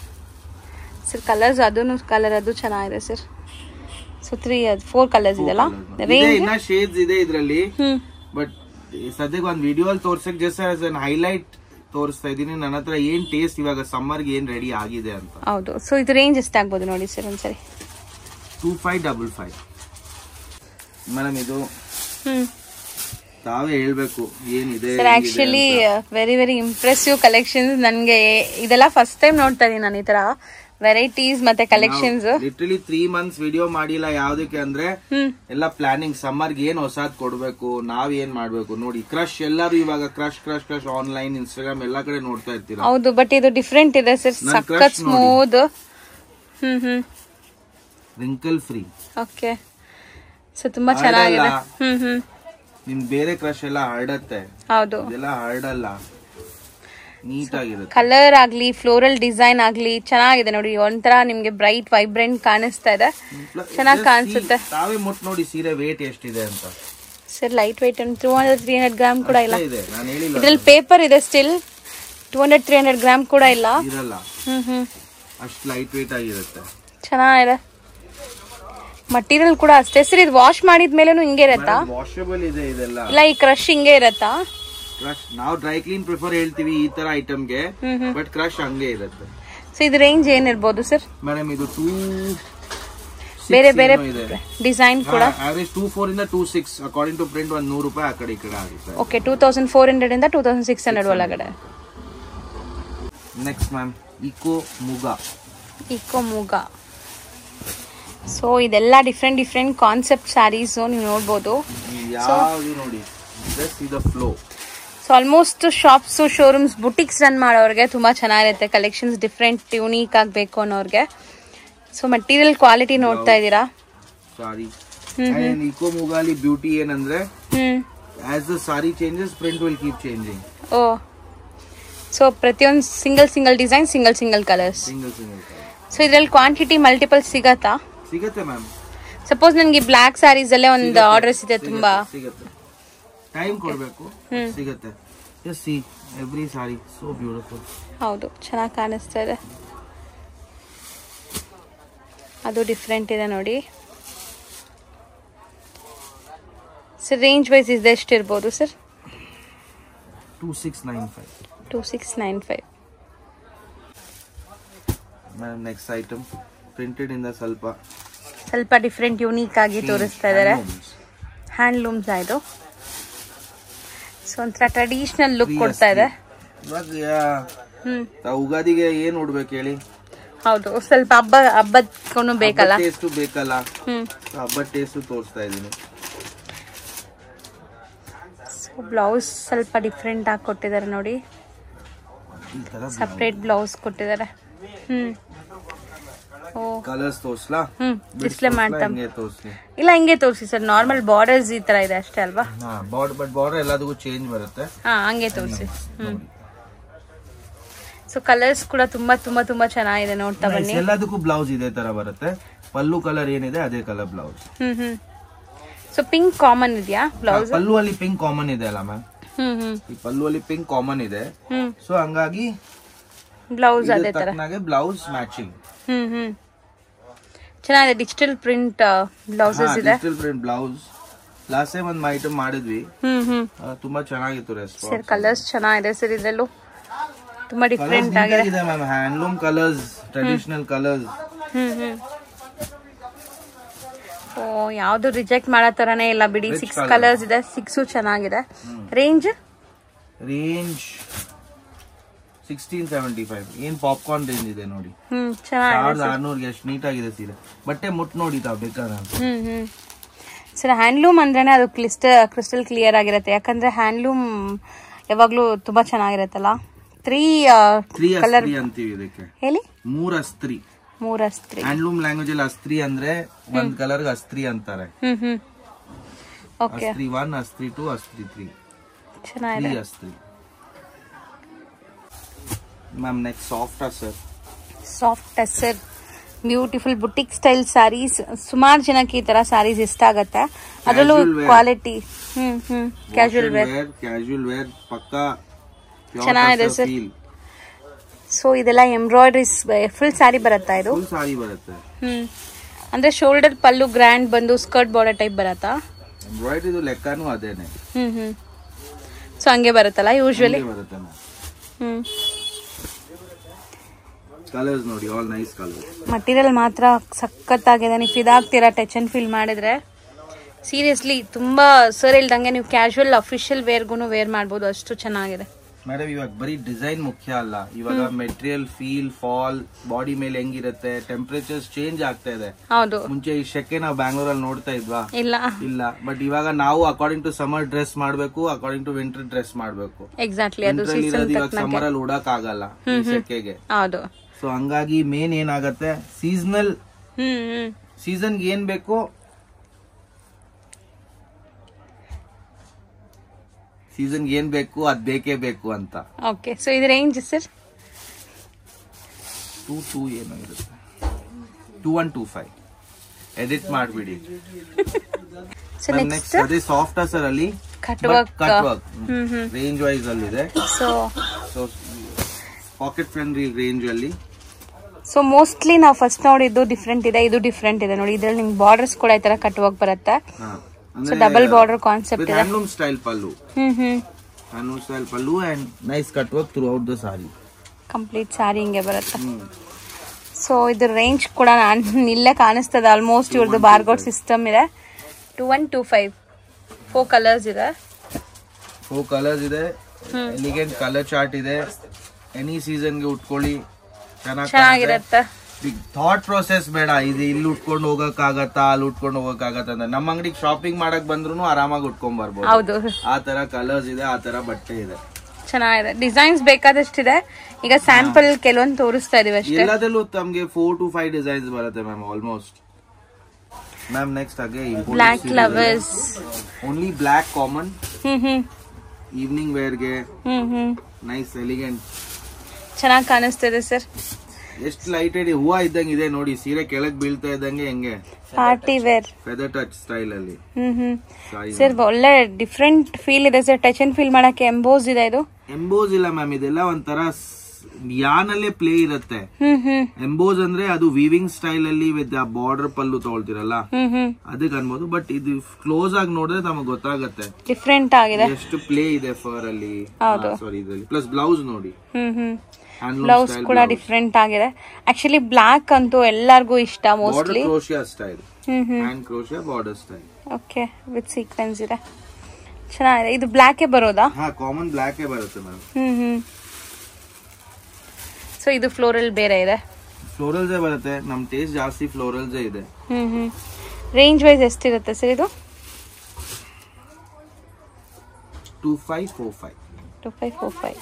ಸರ್ ಕಲರ್ಸ್ ಅದೂ ಕಲರ್ ಅದು ಚೆನ್ನಾಗಿದೆ sir so three four colours ಇದೆಲ್ಲ ಇದೆ ರೇಂಜ್ ಇನ್ನ ಶೇಡ್ಸ್ ಇದೆ ಇದ್ರಲ್ಲಿ ಹ್ಮ್ ಬಟ್ ಸದ್ಯಕ್ಕೆ ಒಂದ್ ವಿಡಿಯೋ ಅಲ್ಲಿ ತೋರ್ಸಕ್ ಜಸ್ಟ್ ಹೈಲೈಟ್ ತೋರಿಸ್ತಾ ಇದೀನಿ ನನ್ನ ಹತ್ರ ಏನ್ ಟೇಸ್ಟ್ ಇವಾಗ ಸಮ್ಮರ್ಗೆ ಏನ್ ರೆಡಿ ಆಗಿದೆ ಅಂತ ಹೌದು ಸೊ ಇದು ರೇಂಜ್ ಎಷ್ಟಾಗ್ಬೋದು ನೋಡಿ ಸರ್ ಒಂದ್ಸರಿ two five double five madam ಇದು ಹ್ಮ್ ತಾವೇ ಹೇಳ್ಬೇಕು ಏನಿದೆ sir actually very very impressive collections ನನಗೆ ಇದೆಲ್ಲ ಫಸ್ಟ್ ಟೈಮ್ ನೋಡ್ತಾ ಇದೀನಿ ನಾನು ಈ ತರ ವೆರೈಟೀಸ್ ಮತ್ತೆ collections literally three months video ಮಾಡಿಲ್ಲ ಯಾವ್ದಕ್ಕೆ ಅಂದ್ರೆ ಹ್ಮ್ ಎಲ್ಲ ಪ್ಲಾನಿಂಗ್ ಸಮ್ಮರ್ಗೆ ಏನ್ ಹೊಸಾದ್ ಕೊಡ್ಬೇಕು ನಾವ್ ಏನ್ ಮಾಡ್ಬೇಕು ನೋಡಿ ಕ್ರಶ್ ಎಲ್ಲರೂ ಇವಾಗ crush crush crush online Instagram ಎಲ್ಲಾ ಕಡೆ ನೋಡ್ತಾ ಇರ್ತೀರಾ ಹೌದು ಬಟ್ ಇದು ಡಿಫ್ರೆಂಟ್ ಇದೆ ಸರ್ ನನ್ ಸಖತ್ crush ನೋಡಿ. Smooth hmm hmm wrinkle free okay so ತುಂಬಾ ಹರಡಲ್ಲ. ಚೆನ್ನಾಗಿದೆ ಹ್ಮ್ ಹ್ಮ್ ನಿಮ್ ಬೇರೆ ಕ್ರಶ್ ಎಲ್ಲ ಹರಡತ್ತೆ ಹೌದು ಇದೆಲ್ಲ ಹರಡಲ್ಲ ನೀಟ್ ಆಗಿರುತ್ತೆ ಕಲರ್ ಆಗ್ಲಿ ಫ್ಲೋರಲ್ ಡಿಸೈನ್ ಆಗ್ಲಿ ಚೆನ್ನಾಗಿದೆ ನೋಡಿ ಒಂಥರ ನಿಮ್ಗೆ ಬ್ರೈಟ್ ವೈಬ್ರೆಂಟ್ ಕಾಣಿಸ್ತಾ ಇದೆ ಚೆನ್ನಾಗ್ ಕಾಣಿಸುತ್ತೆ. ತಾವೇ ಮುಟ್ ನೋಡಿ ಸೀರೆ ವೇಟ್ ಎಷ್ಟಿದೆ ಅಂತ sir light weight two hundred three hundred gram ಕೂಡ ಇಲ್ಲ ಅಷ್ಟೇ ಇದೆ ನಾನು ಹೇಳಿಲ್ಲ ಇದ್ರಲ್ಲಿ ಪೇಪರ್ ಇದೆ still two hundred three hundred gram ಕೂಡ ಇಲ್ಲ ಇರಲ್ಲ ಹ್ಮ್ ಹ್ಮ್ ಅಷ್ಟು ಲೈಟ್ ವೇಟ್ ಆಗಿರುತ್ತೆ ಚೆನ್ನಾಗಿದೆ ಮಟೀರಿಯಲ್ ಕೂಡ ಅಷ್ಟೇ ಸರ್ ಇದು ವಾಶ್ ಮಾಡಿದ್ಮೇಲೆನೂ ಹಿಂಗೆ ಇರತ್ತಾ ವಾಷಬಲ್ ಇದೆ ಇದೆಲ್ಲ ಇಲ್ಲ ಈ ಕ್ರಶ್ ಹಿಂಗೆ ಇರತ್ತಾ ಕ್ರಶ್ ನಾವು ಡ್ರೈ ಕ್ಲೀನ್ ಪ್ರಿಫರ್ ಹೇಳ್ತೀವಿ ಈ ತರ ಐಟಮ್ಗೆ ಹ್ಮ್ ಹ್ಮ್ ಬಟ್ ಕ್ರಶ್ ಹಂಗೆ ಇರುತ್ತೆ ಸೊ ಇದು ರೇಂಜ್ ಏನಿರ್ಬೋದು ಸರ್ ಮೇಡಮ್ ಇದು ಟೂ ಬೇರೆ ಬೇರೆ ಡಿಸೈನ್ ಕೂಡ ಆವರೇಜ್ ಟೂ ಫೋರ್ ಇಂದ two six according to print ಒಂದ್ ನೂರು ರೂಪಾಯಿ ಆ ಕಡೆ ಈ ಕಡೆ ಆಗುತ್ತೆ okay two thousand four hundred ಇಂದ ಟೂ ತೌಸಂಡ್ ಸಿಕ್ಸ್ ಹಂಡ್ರೆಡ್ ಒಳಗಡೆ next ma'am eco muga eco muga so ಇದೆಲ್ಲ ಡಿಫ್ರೆಂಟ್ ಡಿಫ್ರೆಂಟ್ ಕಾನ್ಸೆಪ್ಟ್ ಸ್ಯಾರೀಸ್ ನೀವು ನೋಡ್ಬೋದು ಯಾವ್ದು ನೋಡಿ ಜಸ್ಟ್ ಇದ flow so almost shops showrooms boutiques run ಮಾಡೋರಿಗೆ ತುಂಬ ಚೆನ್ನಾಗಿರುತ್ತೆ ಕಲೆಕ್ಷನ್ಸ್ ಡಿಫ್ರೆಂಟ್ ಯೂನೀಕ್ ಆಗಬೇಕು ಅನ್ನೋರಿಗೆ ಸೊ ಮಟೀರಿಯಲ್ ಕ್ವಾಲಿಟಿ ನೋಡ್ತಾ ಇದ್ದೀರಾ ಸಾರಿ ಅಂಡ್ ಇಕೋ ಮುಗಾಲಿ ಬ್ಯೂಟಿ ಏನಂದ್ರೆ hmm as the sari changes print will keep changing oh so ಪ್ರತಿಯೊಂದು single single design single single colours single single so ಇದ್ರಲ್ಲಿ ಕ್ವಾಂಟಿಟಿ ಮಲ್ಟಿಪಲ್ ಸಿಗತ್ತಾ ಸಿಗತ್ತೆ ಮ್ಯಾಮ್ ಸಪೋಸ್ ನನಗೆ ಬ್ಲ್ಯಾಕ್ ಸ್ಯಾರೀಸ್ ಅಲ್ಲೇ ಒಂದು ಆರ್ಡರ್ಸ್ ಇದೆ ತುಂಬಾ ಸಿಗತ್ತೆ ಟೈಮ್ ಕೊಡ್ಬೇಕು ಸಿಗತ್ತೆ just see every sari so beautiful ಹೌದು ಚೆನ್ನಾಗಿ ಕಾಣಿಸ್ತಾ ಇದೆ ಅದು ಡಿಫ್ರೆಂಟ್ ಇದೆ ನೋಡಿ ಸರ್ ರೇಂಜ್ ವೈಸ್ ಇದೆ ಎಷ್ಟಿರ್ಬೋದು sir two six nine five two six nine five ma'am next item printed ಇಂದ ಸ್ವಲ್ಪ ಸ್ವಲ್ಪ ಡಿಫ್ರೆಂಟ್ ಯುನೀಕ್ ಆಗಿ ತೋರಿಸ್ತಾ ಇದ್ದಾರೆ ಹ್ಯಾಂಡ್ಲೂಮ್ಸ್ ಇದು ಸೊ ಒಂಥರ ಟ್ರೆಡಿಷನಲ್ ಲುಕ್ ಕೊಡ್ತಾ ಇದೆ ಇವಾಗ ಯಾ- ಹ್ಮ್ ಆ ಉಗಾದಿಗೆ ಏನ್ ಉಡ್ಬೇಕು ಹೇಳಿ ಹೌದು ಸ್ವಲ್ಪ ಹಬ್ಬ ಹಬ್ಬದಕ್ಕೂ ಬೇಕಲ್ಲ ಟೇಸ್ಟ್ ಬೇಕಲ್ಲ ಹ್ಮ್ ಹಬ್ಬದ ಟೇಸ್ಟ್ ತೋರಿಸ್ತಾ ಇದೀನಿ ಸೊ ಬ್ಲೌಸ್ ಸ್ವಲ್ಪ ಡಿಫ್ರೆಂಟ್ ಆಗಿ ಕೊಟ್ಟಿದ್ದಾರೆ ನೋಡಿ ಈ ತರ ಸಪ್ರೇಟ್ ಬ್ಲೌಸ್ ಕೊಟ್ಟಿದ್ದಾರೆ ಹ್ಮ್ ಓ ಕಲರ್ಸ್ ತೋರ್ಸ್ಲಾ ಹ್ಮ್ ಡಿಸ್ಪ್ಲೇ ಮಾಡ್ತಾ ಹಿಂಗೆ ತೋರ್ಸ್ಲಿ ಇಲ್ಲ ಹಿಂಗೆ ತೋರಿಸಿ ಸರ್ ನಾರ್ಮಲ್ ಬಾರ್ಡರ್ಸ್ ಈ ತರ ಇದೆ ಅಷ್ಟೇ ಅಲ್ವಾ ಹಾ ಬಾರ್ಡರ್ ಬಟ್ ಬಾರ್ಡರ್ ಎಲ್ಲದಕ್ಕೂ ಚೇಂಜ್ ಬರುತ್ತೆ ಹಾ ಹಂಗೆ ತೋರಿಸಿ ಹ್ಮ್ ಸೊ ಕಲರ್ಸ್ ಕೂಡ ತುಂಬಾ ತುಂಬಾ ತುಂಬಾ ಚೆನ್ನಾಗಿದೆ ನೋಡ್ತಾ ಬನ್ನಿ ಎಲ್ಲದಕ್ಕೂ ಬ್ಲೌಸ್ ಇದೇ ತರ ಬರುತ್ತೆ ಪಲ್ಲು ಕಲರ್ ಏನಿದೆ ಅದೇ colour blouse hmm hmm so pink common ಇದೆಯಾ ಬ್ಲೌಸ್ ಪಲ್ಲು ಅಲ್ಲಿ ಪಿಂಕ್ ಕಾಮನ್ ಇದೆ ಅಲ್ಲ ಮ್ಯಾಮ್ ಹ್ಮ್ ಹ್ಮ್ ಈ ಪಲ್ಲು ಅಲ್ಲಿ ಪಿಂಕ್ ಕಾಮನ್ ಇದೆ ಹ್ಮ್ ಸೊ ಹಂಗಾಗಿ ಬ್ಲೌಸ್ ಅದೇ ತರ ತಕ್ಕನಾಗೆ ಬ್ಲೌಸ್ ಮ್ಯಾಚಿಂಗ್ ಹ್ಮ್ ಹ್ಮ್ ಚೆನ್ನಾಗಿದೆ ಡಿಜಿಟಲ್ ಪ್ರಿಂಟ್ ಬ್ಲೌಸಸ್ ಇದೆ digital print blouse last time ಒಂದ್ ಐಟಮ್ ಮಾಡಿದ್ವಿ ಹ್ಮ್ ಹ್ಮ್ ಆ, ತುಂಬಾ ಚೆನ್ನಾಗಿತ್ತು ಸರ್ ರೆಸ್ಪಾನ್ಸ್ ಕಲರ್ಸ್ ಚೆನ್ನಾಗಿದೆ ಸರ್ ಇದ್ರಲ್ಲೂ ತುಂಬಾ ಡಿಫ್ರೆಂಟ್ ಆಗಿದೆ ಇದೆ ma'am handloom colours traditional colours hmm hmm oh ಯಾವ್ದು ರಿಜೆಕ್ಟ್ ಮಾಡೋ ತರನೇ ಇಲ್ಲ ಬಿಡಿ Rich ಸಿಕ್ಸ್ colour. ಕಲರ್ಸ್ ಇದೆ ಸಿಕ್ಸು ಚೆನ್ನಾಗಿದೆ range range sixteen seventy five ಏನ್ ಪಾಪ್ಕಾರ್ನ್ ರೇಂಜ್ ಇದೆ ನೋಡಿ ಹ್ಮ್ ಚೆನ್ನಾಗಿದೆ ಸಾವಿರದ ಆರ್ನೂರ್ಗೆ ಎಷ್ಟು ನೀಟಾಗಿದೆ ಸೀರೆ ಬಟ್ಟೆ ಮುಟ್ ನೋಡಿ ತಾವ್ ಬೇಕಾದ್ರೆ ಹ್ಮ್ ಹ್ಮ್ ಸರ್ ಹ್ಯಾಂಡ್ಲೂಮ್ ಅಂದ್ರೇನೆ ಅದು ಕ್ಲಿಸ್ಟರ್ ಕ್ರಿಸ್ಟಲ್ ಕ್ಲಿಯರ್ ಆಗಿರುತ್ತೆ ಯಾಕಂದ್ರೆ ಹ್ಯಾಂಡ್ಲೂಮ್ ಯಾವಾಗ್ಲೂ ತುಂಬಾ ಚೆನ್ನಾಗಿರುತ್ತಲ್ಲ ತ್ರೀ ತ್ರೀ ಕಲರ್ ಅಸ್ತ್ರಿ ಅಂತೀವಿ ಇದಕ್ಕೆ ಹೇಳಿ ಮೂರ್ ಅಸ್ತ್ರಿ ಮೂರ್ ಅಸ್ತ್ರಿ ಹ್ಯಾಂಡ್ಲೂಮ್ ಲ್ಯಾಂಗ್ವೇಜ್ ಅಲ್ಲಿ ಅಸ್ತ್ರಿ ಅಂದ್ರೆ ಒಂದ್ ಕಲರ್ ಅಸ್ತ್ರಿ ಅಂತಾರೆ ಹ್ಮ್ ಹ್ಮ್ ಓಕೆ ಅಸ್ತ್ರಿ ಒನ್ ಅಸ್ತ್ರಿ ಟು ಅಸ್ತ್ರಿ ತ್ರೀ ಚೆನ್ನಾಗಿದೆ ತ್ರೀ ಅಸ್ತ್ರಿ ma'am next soft sir soft tussar beautiful boutique style sarees ಸುಮಾರು ಜನಕ್ಕೆ ಈ ತರ ಸ್ಯಾರೀಸ್ ಇಷ್ಟ ಆಗತ್ತೆ ಅದರಲ್ಲೂ Casual wear. Quality hmm hmm casual wear wear casual wear ಪಕ್ಕಾ ಚೆನ್ನಾಗಿದೆ sir. ಸೊ ಇದೆಲ್ಲ ಎಂಬ್ರಾಯ್ಡ್ರೀಸ್ ಫುಲ್ ಸ್ಯಾರಿ ಬರುತ್ತಾ ಇದು ಫುಲ್ ಸಾರಿ ಬರುತ್ತೆ ಹ್ಮ್ ಅಂದ್ರೆ ಶೋಲ್ಡರ್ ಪಲ್ಲು ಗ್ರ್ಯಾಂಡ್ ಬಂದು ಸ್ಕರ್ಟ್ ಬಾರ್ಡರ್ ಟೈಪ್ ಬರತ್ತಾ ಎಂಬ್ರಾಯ್ಡ್ರಿ ಲೆಕ್ಕನೂ ಅದೇನೆ ಹ್ಮ್ ಹ್ಮ್ ಸೊ ಹಂಗೆ ಬರುತ್ತಲ್ಲ ಯೂಶ್ವಲಿ ಹಂಗೆ ಬರುತ್ತೆ ಮ್ಯಾಮ್ ಹ್ಮ್ ಕಲರ್ಸ್ ನೋಡಿ ಆಲ್ ನೈಸ್ ಕಲರ್ ಮಟೀರಿಯಲ್ ಮಾತ್ರ ಸಖತ್ತಾಗಿದೆ ನೀವು ಇದಾಗ್ತೀರಾ ಟಚ್ ಅಂಡ್ ಫೀಲ್ ಮಾಡಿದ್ರೆ ಸೀರಿಯಸ್ಲಿ ತುಂಬಾ ಸರ್ ಇಲ್ದಂಗೆ ನೀವು ಕ್ಯಾಶುವಲ್ ಅಫಿಷಿಯಲ್ ವೇರ್ಗೂ ವೇರ್ ಮಾಡ್ಬೋದು ಅಷ್ಟು ಚೆನ್ನಾಗಿದೆ ಮೇಡಮ್ ಇವಾಗ ಬರೀ ಡಿಸೈನ್ ಮುಖ್ಯ ಅಲ್ಲ ಇವಾಗ ಮೆಟೀರಿಯಲ್ ಫೀಲ್ ಫಾಲ್ ಬಾಡಿ ಮೇಲೆ ಹೆಂಗಿರುತ್ತೆ ಟೆಂಪರೇಚರ್ಸ್ ಚೇಂಜ್ ಆಗ್ತಾ ಇದೆ ಹೌದು ಮುಂಚೆ ಈ ಶೆಕೆ ನಾವು ಬ್ಯಾಂಗ್ಳೂರಲ್ಲಿ ನೋಡ್ತಾ ಇದ್ವಾ ಇಲ್ಲ ಇಲ್ಲ ಬಟ್ ಇವಾಗ ನಾವು ಅಕಾರ್ಡಿಂಗ್ ಟು ಸಮರ್ ಡ್ರೆಸ್ ಮಾಡ್ಬೇಕು ಅಕಾರ್ಡಿಂಗ್ ಟು ವಿಂಟರ್ ಡ್ರೆಸ್ ಮಾಡ್ಬೇಕು ಎಕ್ಸಾಕ್ಟ್ಲಿ ಅದು ವಿಂಟರ್ ಸೀಸನ್ ಇರೋದು ಇವಾಗ ತಕ್ಕನಾಗೆ ಸಮ್ಮರ್ ಅಲ್ಲಿ ಉಡಕ್ ಆಗಲ್ಲ ಈ ಶೆಕೆಗೆ ಹೌದು ಸೊ ಹಂಗಾಗಿ ಮೇನ್ ಏನಾಗತ್ತೆ ಸೀಸನಲ್ ಹ್ಮ್ ಹ್ಮ್ ಸೀಸನ್ಗೆ ಏನ್ ಬೇಕು ಸೀಸನ್ಗೆ ಏನ್ ಬೇಕು ಅದ್ ಬೇಕೇ ಬೇಕು ಅಂತ ಓಕೆ ಸೊ ಇದು ರೇಂಜ್ ಸರ್ ಟೂ ಟೂ ಏನಾಗಿರುತ್ತೆ two one two five edit ಮಾಡ್ಬಿಡಿ ಸೊ ನೆಕ್ಸ್ಟ್ ನೆಕ್ಸ್ಟ್ ಅದೇ ಸಾಫ್ಟ್ ಸರ್ ಅಲ್ಲಿ cut cut work work hmm hmm range wise ಅಲ್ಲಿ ಇದೆ so so pocket friendly range ಅಲ್ಲಿ ಸೊ ಮೋಸ್ಟ್ಲಿ ನಾವು first ನೋಡಿದ್ದು ಡಿಫ್ರೆಂಟ್ ಇದೆ ಇದು ಡಿಫ್ರೆಂಟ್ ಇದೆ ನೋಡಿ ಇದ್ರಲ್ಲಿ ನಿಮ್ಗೆ ಬಾರ್ಡರ್ಸ್ ಕೂಡ ಈ ತರ ಕಟ್ ವರ್ಕ್ ಬರುತ್ತೆ ಸೊ ಡಬಲ್ ಬಾರ್ಡರ್ ಕಾನ್ಸೆಪ್ಟ್ ಇದೆ handloom style pallu hmm hmm handloom style pallu and nice cut work through out the sari complete sari ಹಿಂಗೆ ಬರುತ್ತೆ ಸೊ ಇದ್ರ ರೇಂಜ್ ಕೂಡ ನಾನ್ ಇಲ್ಲೇ ಕಾಣಿಸ್ತದೆ ಆಲ್ಮೋಸ್ಟ್ ಇವ್ರದ್ದು ಬಾರ್ಗೋಡ್ ಸಿಸ್ಟಮ್ ಇದೆ two one two five four colours ಇದೆ ಫೋರ್ ಕಲರ್ಸ್ ಇದೆ ಎಲಿಗೆಂಟ್ ಕಲರ್ ಚಾರ್ಟ್ ಇದೆ ಎನಿ ಸೀಸನ್ಗೆ ಉಟ್ಕೊಳ್ಳಿ ಚೆನ್ನಾಗಿ ಚೆನ್ನಾಗಿರುತ್ತೆ ಥಾಟ್ ಪ್ರೊಸೆಸ್ ಬೇಡ ಇದು ಇಲ್ಲಿ ಉಟ್ಕೊಂಡು ಹೋಗಕ್ಕಾಗತ್ತಾ ಅಲ್ಲಿ ಉಟ್ಕೊಂಡು ಹೋಗಕ್ಕಾಗತ್ತಾ ಅಂತ ನಮ್ಮ ಅಂಗಡಿಗೆ ಶಾಪಿಂಗ್ ಮಾಡಕ್ ಬಂದ್ರು ಆರಾಮಾಗಿ ಉಟ್ಕೊಂಡ್ ಬರ್ಬೋದು ಹೌದು ಆ ತರ ಕಲರ್ಸ್ ಇದೆ ಆ ತರ ಬಟ್ಟೆ ಇದೆ ಚೆನ್ನಾಗಿದೆ ಡಿಸೈನ್ಸ್ ಬೇಕಾದಷ್ಟಿದೆ ಈಗ ಸ್ಯಾಂಪಲ್ ಕೆಲವೊಂದು ತೋರಿಸ್ತಾ ಇದೀವಿ ಅಷ್ಟೇ ಎಲ್ಲದಲ್ಲೂ ತಮ್ಗೆ ಫೋರ್ ಟು ಫೈವ್ ಡಿಸೈನ್ಸ್ ಬರುತ್ತೆ ಮ್ಯಾಮ್ ಆಲ್ಮೋಸ್ಟ್ ಮ್ಯಾಮ್ ನೆಕ್ಸ್ಟ್ ಹಾಗೆ black lovers only black common hmm hmm evening ವೇರ್ಗೆ ಹ್ಮ್ ಹ್ಮ್ ನೈಸ್ ಎಲಿಗೆಂಟ್ ಚೆನ್ನಾಗಿ ಕಾಣಿಸ್ತಿದೆ ಸರ್ ಎಷ್ಟು ಲೈಟೆಡ್ ಹೂವ ಇದ್ದಂಗೆ ಇದೆ ನೋಡಿ ಸೀರೆ ಕೆಳಗ್ ಬೀಳ್ತಾ ಇದ್ದಂಗೆ ಹೆಂಗೆ party wear feather touch style ಅಲ್ಲಿ ಹ್ಮ್ ಹ್ಮ್ ಸಾಯಿ ಸರ್ ಒಳ್ಳೆ ಡಿಫ್ರೆಂಟ್ ಫೀಲ್ ಇದೆ ಸರ್ ಟಚ್ ಅಂಡ್ ಫೀಲ್ ಮಾಡಕ್ಕೆ ಎಂಬೋಸ್ ಇದೆ ಇದು ಎಂಬೋಸ್ ಇಲ್ಲ ಮ್ಯಾಮ್ ಇದೆಲ್ಲ ಒಂಥರ ಸ್- ಯಾನಲ್ಲೇ ಪ್ಲೇ ಇರುತ್ತೆ ಹ್ಮ್ ಹ್ಮ್ ಎಂಬೋಸ್ ಅಂದ್ರೆ ಅದು ವೀವಿಂಗ್ ಸ್ಟೈಲ್ ಅಲ್ಲಿ ವಿತ್ ಆ ಬಾರ್ಡರ್ ಪಲ್ಲು ತಗೊಳ್ತಿರಲ್ಲ ಹ್ಮ್ ಹ್ಮ್ ಅದಕ್ಕೆ ಅನ್ಬೋದು ಬಟ್ ಇದು ಕ್ಲೋಸ್ ಆಗಿ ನೋಡಿದ್ರೆ ನಮಗೆ ಗೊತ್ತಾಗತ್ತೆ ಡಿಫ್ರೆಂಟ್ ಆಗಿದೆ ಎಷ್ಟು ಪ್ಲೇ ಇದೆ ಫರ್ ಅಲ್ಲಿ ಹೌದು. ಸಾರಿ ಇದರಲ್ಲಿ ಪ್ಲಸ್ ಬ್ಲೌಸ್ ನೋಡಿ hmm hmm handloom blouse style ಕೂಡ ಡಿಫ್ರೆಂಟ್ ಆಗಿದೆ ಆಕ್ಚುಲಿ ಬ್ಲಾಕ್ ಅಂತೂ ಎಲ್ಲಾರ್ಗೂ ಇಷ್ಟ border mostly crochet style hmm hmm hand crochet border style okay with sequins ಇದೆ ಚೆನ್ನಾಗಿದೆ ಇದು ಬ್ಲ್ಯಾಕೇ ಬರೋದಾ ಹಾ ಕಾಮನ್ ಬ್ಲಾಕ್ ಬರುತ್ತೆ ಮ್ಯಾಮ್ ಹ್ಮ್ ಹ್ಮ್ ಸೊ ಇದು ಫ್ಲೋರಲ್ ಬೇರೆ ಇದೆ ಫ್ಲೋರಲ್ಸೇ ಬರುತ್ತೆ ನಮ್ ಟೇಸ್ಟ್ ಜಾಸ್ತಿ ಫ್ಲೋರಲ್ಸೇ ಇದೆ ಹ್ಮ್ ಹ್ಮ್ ರೇಂಜ್ ವೈಸ್ ಎಷ್ಟಿರುತ್ತೆ ಸರ್ ಇದು two five four five two five four five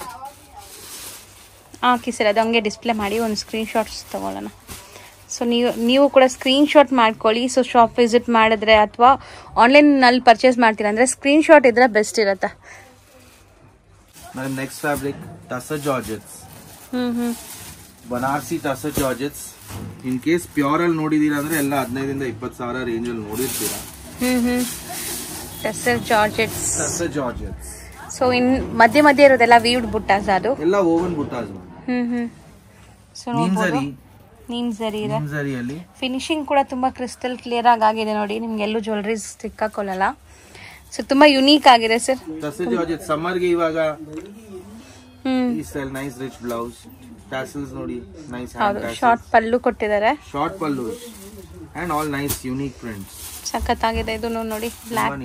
ಹಾಕಿ ಸರ್ ಅದು ಹಂಗೆ ಡಿಸ್ಪ್ಲೇ ಮಾಡಿ ಒಂದು ಸ್ಕ್ರೀನ್ ಶಾಟ್ಸ್ ತೊಗೊಳ್ಳೋಣ ಸೊ ನೀವು ನೀವು ಕೂಡ ಸ್ಕ್ರೀನ್ ಶಾಟ್ ಮಾಡ್ಕೊಳ್ಳಿ ಸೊ ಶಾಪ್ ವಿಸಿಟ್ ಮಾಡಿದ್ರೆ ಅಥವಾ ಆನ್ಲೈನಲ್ಲಿ ಪರ್ಚೇಸ್ ಮಾಡ್ತೀರಾ ಅಂದರೆ ಸ್ಕ್ರೀನ್ ಶಾಟ್ ಇದ್ರೆ ಬೆಸ್ಟ್ ಇರುತ್ತೆ madam next fabric tussar georgettes ಹ್ಞೂ ಹ್ಞೂ ಬನಾರ್ಸಿ ಟಸ ಜಾರ್ಜೆಟ್ಸ್ ಇನ್ ಕೇಸ್ ಪ್ಯೂರ್ ಅಲ್ಲಿ ನೋಡಿದೀರಾ ಅಂದ್ರೆ ಎಲ್ಲ ಹದಿನೈದರಿಂದ ಇಪ್ಪತ್ತು ಸಾವಿರ ರೇಂಜ್ ಅಲ್ಲಿ ನೋಡಿರ್ತೀರಾ ಹ್ಞೂ ಹ್ಞೂ ಟೆಸರ್ ಜಾರ್ಜೆಟ್ಸ್ ಟಸ ಜಾರ್ಜೆಟ್ಸ್ ಸೊ ಇನ್ ಮಧ್ಯೆ ಮಧ್ಯೆ ಇರೋದೆಲ್ಲ ವೀವ್ಡ್ ಬುಟ್ಟಾಸ್ ಅದು ಎಲ್ಲ ಓವನ್ ಬುಟ್ಟಾಸ್ ಹ್ಞೂ ಹ್ಞೂ ಸೊ ನೀನ್ಸರಿ ನೋಡ್ಬೋದು ನೀಮ್ ಸರಿ ಇದೆ ನೀನ್ಸರಿಯಲ್ಲಿ ಫಿನಿಶಿಂಗ್ ಕೂಡ ತುಂಬ ಕ್ರಿಸ್ಟಲ್ ಕ್ಲಿಯರ್ ಆಗಿ ಆಗಿದೆ ನೋಡಿ ನಿಮ್ಗೆ ಎಲ್ಲೂ ಜ್ಯುವೆಲ್ರೀಸ್ ಸಿಕ್ಕಾಕೊಳ್ಳಲ್ಲ ಸೊ ತುಂಬ ಯುನೀಕ್ ಆಗಿದೆ ಸರ್ ಟಸ ಜಾರ್ಜೆಟ್ ಸಮ್ಮರ್ಗೆ ಇವಾಗ ಹ್ಮ್ ಈ style nice rich blouse tassels ನೋಡಿ ನೈಸ್ ಹೌದು ಶಾರ್ಟ್ ಪಲ್ಲು ಕೊಟ್ಟಿದ್ದಾರೆ short pallu and all nice unique prints ಸಖತ್ತಾಗಿದೆ ಇದು ನೋಡಿ ಬ್ಲ್ಯಾಕ್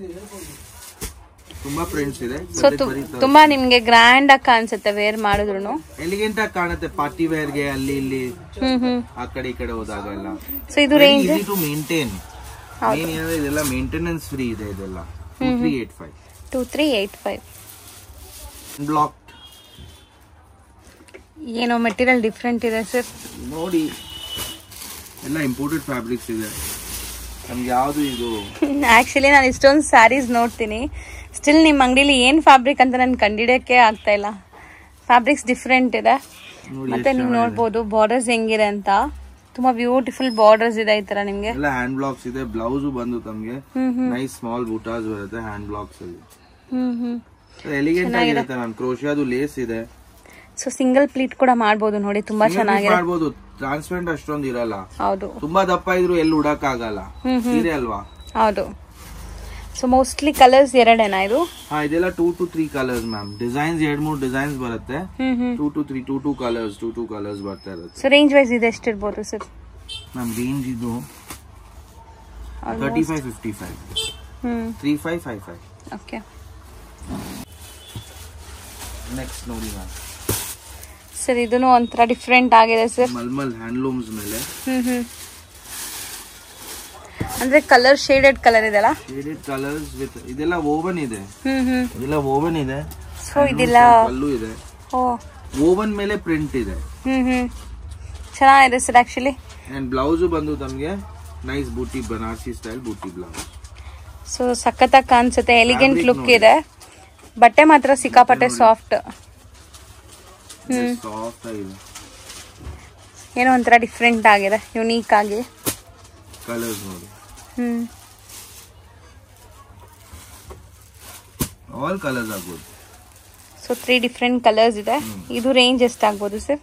ತುಂಬಾ ಪ್ರಿಂಟ್ಸ್ ಇದೆ ಸೊ ತುಂಬಾ ನಿಮ್ಗೆ ಗ್ರ್ಯಾಂಡ್ ಆಗಿ ಕಾಣಿಸುತ್ತೆ ವೇರ್ ಮಾಡಿದ್ರು ಎಲಿಗೆಂಟ್ ಆಗಿ ಕಾಣುತ್ತೆ ಪಾರ್ಟಿ ವೇರ್ ಗೆ ಅಲ್ಲಿ ಇಲ್ಲಿ ಹ್ಮ್ ಹ್ಮ್ ಆ ಕಡೆ ಈ ಕಡೆ ಹೋದಾಗ ಎಲ್ಲ ಸೊ ಇದು range easy to maintain main ಏನಂದ್ರೆ ಇದೆಲ್ಲ ಮೇಂಟೆನೆನ್ಸ್ ಫ್ರೀ ಇದೆ ಇದೆಲ್ಲ two three eight five two three eight five black ಏನೋ ಮೆಟೀರಿಯಲ್ ಡಿಫ್ರೆಂಟ್ ಇದೆ ಸರ್ ನೋಡಿ ಎಲ್ಲ ಇಂಪೋರ್ಟೆಡ್ ಫ್ಯಾಬ್ರಿಕ್ಸ್ ಇದೆ ನಮ್ಗೆ ಯಾವ್ದು ಇದು ಆಕ್ಚುಲಿ ನಾನು ಇಷ್ಟೊಂದು ಸ್ಯಾರೀಸ್ ನೋಡ್ತೀನಿ ಸ್ಟಿಲ್ ನಿಮ್ಮ ಅಂಗಡಿಲಿ ಏನ್ ಫ್ಯಾಬ್ರಿಕ್ ಅಂತ ನನ್ ಕಂಡಿಡಿಯಕ್ಕೆ ಆಗ್ತಾ ಇಲ್ಲ ಫ್ಯಾಬ್ರಿಕ್ಸ್ ಡಿಫ್ರೆಂಟ್ ಇದೆ ನೋಡಿ ಮತ್ತೆ ನೀವು ನೋಡ್ಬೋದು ಬಾರ್ಡರ್ಸ್ ಹೆಂಗಿದೆ ಅಂತ ತುಂಬಾ ಬ್ಯೂಟಿಫುಲ್ ಬಾರ್ಡರ್ಸ್ ಇದೆ ಈ ತರ ನಿಮ್ಗೆ ಎಲ್ಲ ಹ್ಯಾಂಡ್ ಬ್ಲಾಕ್ಸ್ ಇದೆ ಬ್ಲೌಸ್ ಬಂದು ತಮ್ಗೆ ಹ್ಮ್ ಹ್ಮ್ ನೈಸ್ ಸ್ಮಾಲ್ ಬೂಟಾಸ್ ಬರುತ್ತೆ ಹ್ಯಾಂಡ್ ಬ್ಲಾಕ್ಸ್ ಅಲ್ಲಿ ಹ್ಮ್ ಹ್ಮ್ ಎಲಿಗೆಂಟ್ ಆಗಿರುತ್ತೆ ಮ್ಯಾಮ್ ಕ್ರೋಶಿಯಾದು ಲೇಸ್ ಇದೆ ಸೊ ಸಿಂಗಲ್ ಪ್ಲೀಟ್ ಕೂಡ ಮಾಡ್ಬೋದು ನೋಡಿ ತುಂಬಾ ಚೆನ್ನಾಗಿದೆ ಮಾಡ್ಬೋದು ಟ್ರಾನ್ಸ್ಪರೆಂಟ್ ಅಷ್ಟೊಂದು ಇರಲ್ಲ ಹೌದು ತುಂಬಾ ದಪ್ಪ ಇದ್ರು ಎಲ್ಲಿ ಉಡಕ್ ಆಗಲ್ಲ ಹ್ಮ್ ಹ್ಮ್ ಸೀರೆ ಅಲ್ವಾ ಹೌದು ಸೊ ಮೋಸ್ಟ್ಲಿ ಕಲರ್ಸ್ ಎರಡೇನಾ ಇದು ಹಾ ಇದೆಲ್ಲ two to three colours ma'am designs ಎರಡ್ ಮೂರ್ ಡಿಸೈನ್ಸ್ ಬರುತ್ತೆ hmm hmm two to three two two colours two two colours ಬರ್ತಾ ಇರುತ್ತೆ ಸೊ ರೇಂಜ್ ವೈಸ್ ಇದೆ ಎಷ್ಟಿರ್ಬೋದು ಸರ್ ಮ್ಯಾಮ್ ರೇಂಜ್ ಇದು thirty five fifty five hmm three five five five okay next ನೋಡಿ ma'am sir ಇದನ್ನು ಒಂಥರ different ಆಗಿದೆ sir mulmul handlooms ಮೇಲೆ ಹ್ಮ್ ಹ್ಮ್ ಅಂದ್ರೆ ಕಲರ್ ಶೇಡೆಡ್ ಕಲರ್ ಇದೆಲ್ಲ ಶೇಡೆಡ್ ಕಲರ್ಸ್ ವಿತ್ ಇದೆಲ್ಲ ಓವನ್ ಇದೆ ಹ್ಮ್ ಹ್ಮ್ ಇದೆಲ್ಲ ಓವನ್ ಇದೆ ಸೊ ಇದೆಲ್ಲ ಪಲ್ಲು ಇದೆ ಓ ಓವನ್ ಮೇಲೆ ಪ್ರಿಂಟ್ ಇದೆ ಹ್ಮ್ ಹ್ಮ್ ಚೆನ್ನಾಗಿದೆ ಸರ್ ಆಕ್ಚುಲಿ ಅಂಡ್ ಬ್ಲೌಸ್ ಬಂದು ತಮ್ಗೆ nice buti Banarasi style buti blouse so ಸಖತ್ತಾಗಿ ಕಾಣಿಸುತ್ತೆ ಎಲಿಗೆಂಟ್ ಲುಕ್ ಇದೆ ಬಟ್ಟೆ ಮಾತ್ರ ಸಿಕ್ಕಾಪಟ್ಟೆ ಸಾಫ್ಟ್ ಸಾಫ್ಟ್ ಆಗಿದೆ ಏನೋ ಒಂಥರ ಡಿಫ್ರೆಂಟ್ ಆಗಿದೆ ಯುನೀಕ್ ಆಗಿ ಕಲರ್ಸ್ ನೋಡಿ ಹ್ಮ್ ಆಲ್ ಕಲರ್ಸ್ ಆಗ್ಬೋದು ಸೊ ತ್ರೀ ಡಿಫ್ರೆಂಟ್ ಕಲರ್ಸ್ ಇದೆ ಇದು ರೇಂಜ್ ಎಷ್ಟಾಗ್ಬೋದು sir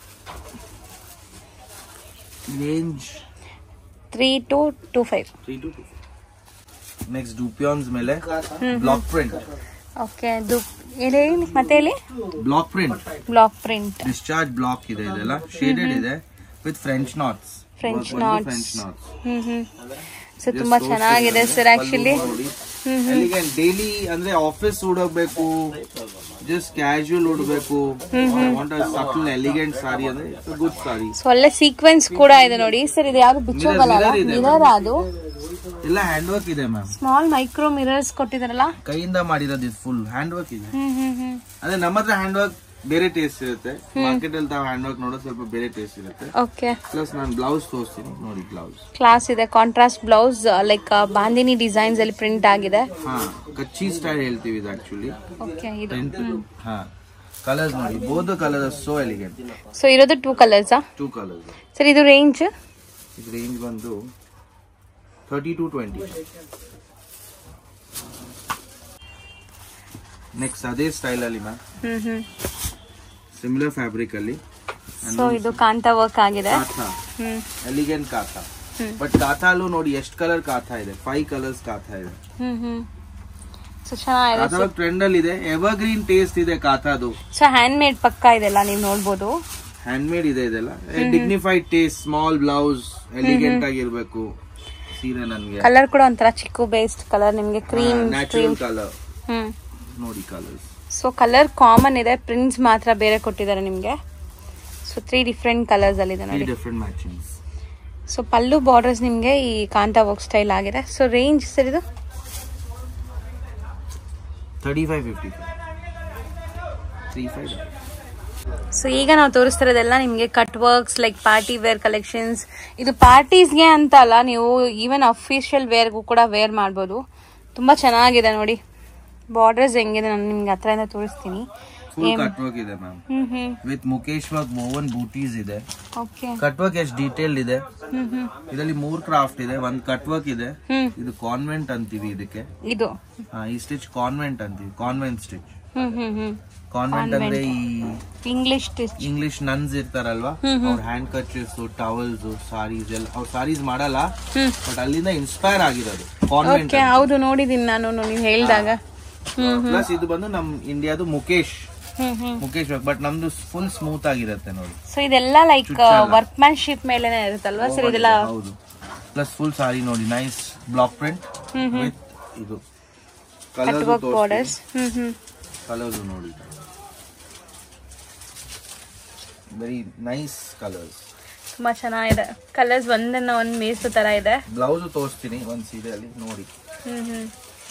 range three two two five three two next dupions ಮೇಲೆ ಬ್ಲಾಕ್ ಪ್ರಿಂಟ್ ಓಕೆ ದು ಹೇಳಿ ಮತ್ತೆ ಹೇಳಿ block print block print discharge block ಇದೆ ಇದೆಲ್ಲ ಶೇಡೆಡ್ ಇದೆ with French knots French French knots. Knots hmm hmm so ತುಂಬಾ ಚೆನ್ನಾಗಿದೆ ಸರ್ ಆಕ್ಚುಲಿ ಡೈಲಿ ಅಂದ್ರೆ ಆಫೀಸ್ ಉಡಬೇಕು ಜಸ್ಟ್ ಕ್ಯಾಶುಯಲ್ ಉಡಬೇಕು ವಾಂಟ್ ಸಟಲ್ ಎಲಿಗೆಂಟ್ ಸಾರಿ ಅಂದ್ರೆ ಗುಡ್ ಸಾರಿ ಸೊ ಒಳ್ಳೆ ಸೀಕ್ವೆನ್ಸ್ ಕೂಡ ಇದೆ ನೋಡಿ ಸರ್ ಇದು ಯಾವ್ದು ಬಿಚ್ಚೋಗಲ್ಲ mirror ಇದೆ, ಮಿರರ್ ಅದು ಎಲ್ಲ ಹ್ಯಾಂಡ್ ವರ್ಕ್ ಇದೆ ಮ್ಯಾಮ್ ಸ್ಮಾಲ್ ಮೈಕ್ರೋ ಮಿರರ್ಸ್ ಕೊಟ್ಟಿದಾರಲ್ಲ ಕೈಯಿಂದ ಮಾಡಿರೋದು ಇದು ಫುಲ್ ಹ್ಯಾಂಡ್ ವರ್ಕ್ ಇದೆ ಹ್ಮ್ ಹ್ಮ್ ಹ್ಮ್ ಅದೇ ನಮ್ಮ ಹತ್ರ ಹ್ಯಾಂಡ್ ವರ್ಕ್ ಬೇರೆ ಟೇಸ್ಟ್ ಇರುತ್ತೆ ಮಾರ್ಕೆಟ್ ಅಲ್ಲಿ ತಾವ್ ಹ್ಯಾಂಡ್ ವರ್ಕ್ ನೋಡೋದು ಸ್ವಲ್ಪ ಬೇರೆ ಟೇಸ್ಟ್ ಇರುತ್ತೆ ಓಕೆ ಪ್ಲಸ್ ನಾನು ಬ್ಲೌಸ್ ತೋರಿಸ್ತೀನಿ ನೋಡಿ ಬ್ಲೌಸ್ ಕ್ಲಾಸ್ ಇದೆ contrast blouse like bandhani designs ಅಲ್ಲಿ ಪ್ರಿಂಟ್ ಆಗಿದೆ ಹಾ ಕಚ್ಚಿ ಸ್ಟೈಲ್ ಹೇಳ್ತೀವಿ ಇದು ಆಕ್ಚುಲಿ ಓಕೆ ಇದು ಪ್ರಿಂಟ್ ಹಾ ಕಲರ್ಸ್ ನೋಡಿ both colour so elegant so ಇರೋದು ಟೂ ಕಲರ್ಸಾ ಟೂ ಕಲರ್ಸ್ ಸರ್ ಇದು ರೇಂಜ್ ಇದು ರೇಂಜ್ ಬಂದು ಥರ್ಟಿ ಟು ಟ್ವೆಂಟಿ ನೆಕ್ಸ್ಟ್ ಅದೇ ಸ್ಟೈಲ್ ಅಲ್ಲಿ ma'am hmm hmm similar fabric ಅಲ್ಲಿ ಸೊ ಇದು ಕಾಂತ ವರ್ಕ್ ಆಗಿದೆ ಕಾಥಾ ಹ್ಮ್ ಎಲಿಗೆಂಟ್ ಕಾಥಾ ಹ್ಮ್. ಬಟ್ ಕಾಥಾಲು ನೋಡಿ ಎಷ್ಟು ಕಲರ್ ಕಾಥಾ ಇದೆ ಫೈವ್ ಕಲರ್ಸ್ ಕಾಥಾ ಇದೆ ಹ್ಮ್ ಹ್ಮ್ ಸೊ ಚೆನ್ನಾಗಿದೆ ಕಾಥಾ ಟ್ರೆಂಡ್ ಅಲ್ಲಿ ಇದೆ ಎವರ್ ಗ್ರೀನ್ ಟೇಸ್ಟ್ ಇದೆ ಕಾಥಾದು ಸೊ ಹ್ಯಾಂಡ್ ಮೇಡ್ ಪಕ್ಕ ಇದೆಲ್ಲ ನೀವು ನೋಡ್ಬೋದು ಹ್ಯಾಂಡ್ ಮೇಡ್ ಇದೆ ಇದೆಲ್ಲ dignified taste small blouse elegant ಆಗಿರ್ಬೇಕು ಸೀರೆ ನನ್ಗೆ ಕಲರ್ ಕೂಡ ಒಂಥರ ಚಿಕ್ಕು ಬೇಸ್ಡ್ ಕಲರ್ ನಿಮ್ಗೆ ಕ್ರೀಮ್ ನ್ಯಾಚುರಲ್ ಕಲರ್ ಹ್ಮ್ ನೋಡಿ ಕಲರ್ಸ್ ಸೊ ಕಲರ್ ಕಾಮನ್ ಇದೆ ಪ್ರಿಂಟ್ಸ್ ಮಾತ್ರ ಬೇರೆ ಕೊಟ್ಟಿದ್ದಾರೆ ನಿಮ್ಗೆ ಸೊ ತ್ರೀ ಡಿಫ್ರೆಂಟ್ ಕಲರ್ಸ್ ಅಲ್ಲಿ ಇದೆ ನೋಡಿ different matchings so pallu borders ನಿಮ್ಗೆ ಈ ಕಾಂತಾ ವರ್ಕ್ ಸ್ಟೈಲ್ ಆಗಿದೆ ಸೊ ರೇಂಜ್ ಸರ್ ಇದು thirty five fifty three five so ಈಗ ನಾವು ತೋರಿಸ್ತಿರೋದೆಲ್ಲ ನಿಮಗೆ cut works like party wear collections ಇದು ಪಾರ್ಟೀಸ್ಗೆ ಅಂತ ಅಲ್ಲ ನೀವು ಈವನ್ ಅಫಿಷಿಯಲ್ ವೇರ್ಗೂ ಕೂಡ ವೇರ್ ಮಾಡ್ಬೋದು ತುಂಬಾ ಚೆನ್ನಾಗಿದೆ ನೋಡಿ ಬಾರ್ಡರ್ಸ್ ಹೆಂಗಿದೆ ನಾನು ನಿಮ್ಗೆ ಹತ್ರದಿಂದ ತೋರಿಸ್ತೀನಿ ಫುಲ್ ಕಟ್ ವರ್ಕ್ ಇದೆ ma'am hmm hmm with mukaish work woven butis ಇದೆ ಓಕೆ ಕಟ್ ವರ್ಕ್ ಎಷ್ಟು ಡೀಟೇಲ್ ಇದೆ ಹ್ಮ್ ಹ್ಮ್ ಇದರಲ್ಲಿ ಮೂರ್ ಕ್ರಾಫ್ಟ್ ಇದೆ ಒಂದ್ ಕಟ್ ವರ್ಕ್ ಇದೆ ಹ್ಮ್ ಇದು ಕಾನ್ವೆಂಟ್ ಅಂತೀವಿ ಇದಕ್ಕೆ ಇದು ಹಾ, ಈ ಸ್ಟಿಚ್ ಕಾನ್ವೆಂಟ್ ಅಂತೀವಿ convent stitch hmm hmm hmm convent ಅಂದ್ರೆ ಈ ಇಂಗ್ಲಿಷ್ ಸ್ಟಿಚ್ ಇಂಗ್ಲಿಷ್ ನನ್ಸ್ ಇರ್ತಾರಲ್ವಾ ಅವ್ರ ಹ್ಯಾಂಡ್ ಕಚರ್ಸ್ ಟವಲ್ಸ್ ಸಾರೀಸ್ ಎಲ್ಲ ಅವ್ರ ಸಾರೀಸ್ ಮಾಡಲ್ಲ ಹ್ಮ್ ಬಟ್ ಅಲ್ಲಿಂದ ಇನ್ಸ್ಪೈರ್ ಆಗಿರೋದು ಕಾನ್ವೆಂಟ್ ಓಕೆ ಹೌದು ನೋಡಿದೀನಿ ನಾನು ನೀವು ಹೇಳ್ದಾಗ ಹ್ಮ್ ಪ್ಲಸ್ ಇದು ಬಂದು ನಮ್ ಇಂಡಿಯಾದು mukaish hmm hmm mukaish but ನಮ್ದು ಫುಲ್ ಸ್ಮೂತ್ ಆಗಿರುತ್ತೆ ನೋಡಿ ಸೊ ಇದೆಲ್ಲ ಲೈಕ್ ವರ್ಕ್ಮ್ಯಾನ್ಶಿಪ್ ಮೇಲೆನೆ ಇರುತ್ತಲ್ವಾ ಸರ್ ಇದೆಲ್ಲ ಹೌದು ಪ್ಲಸ್ ಫುಲ್ ಸಾರಿ ನೋಡಿ nice block print hmm hmm with ಇದು cut colours work borders hmm hmm colours ನೋಡಿ ವೆರಿ ನೈಸ್ ಕಲರ್ಸ್ ತುಂಬಾ ಚೆನ್ನಾಗಿದೆ ಕಲರ್ಸ್ ಒಂದನ್ನ ಒಂದ್ ಮೀಸು ತರ ಇದೆ ಬ್ಲೌಸ್ ತೋರಿಸ್ತೀನಿ ಒಂದ್ ಸೀರೆಯಲ್ಲಿ ನೋಡಿ ಹ್ಮ್ ಹ್ಮ್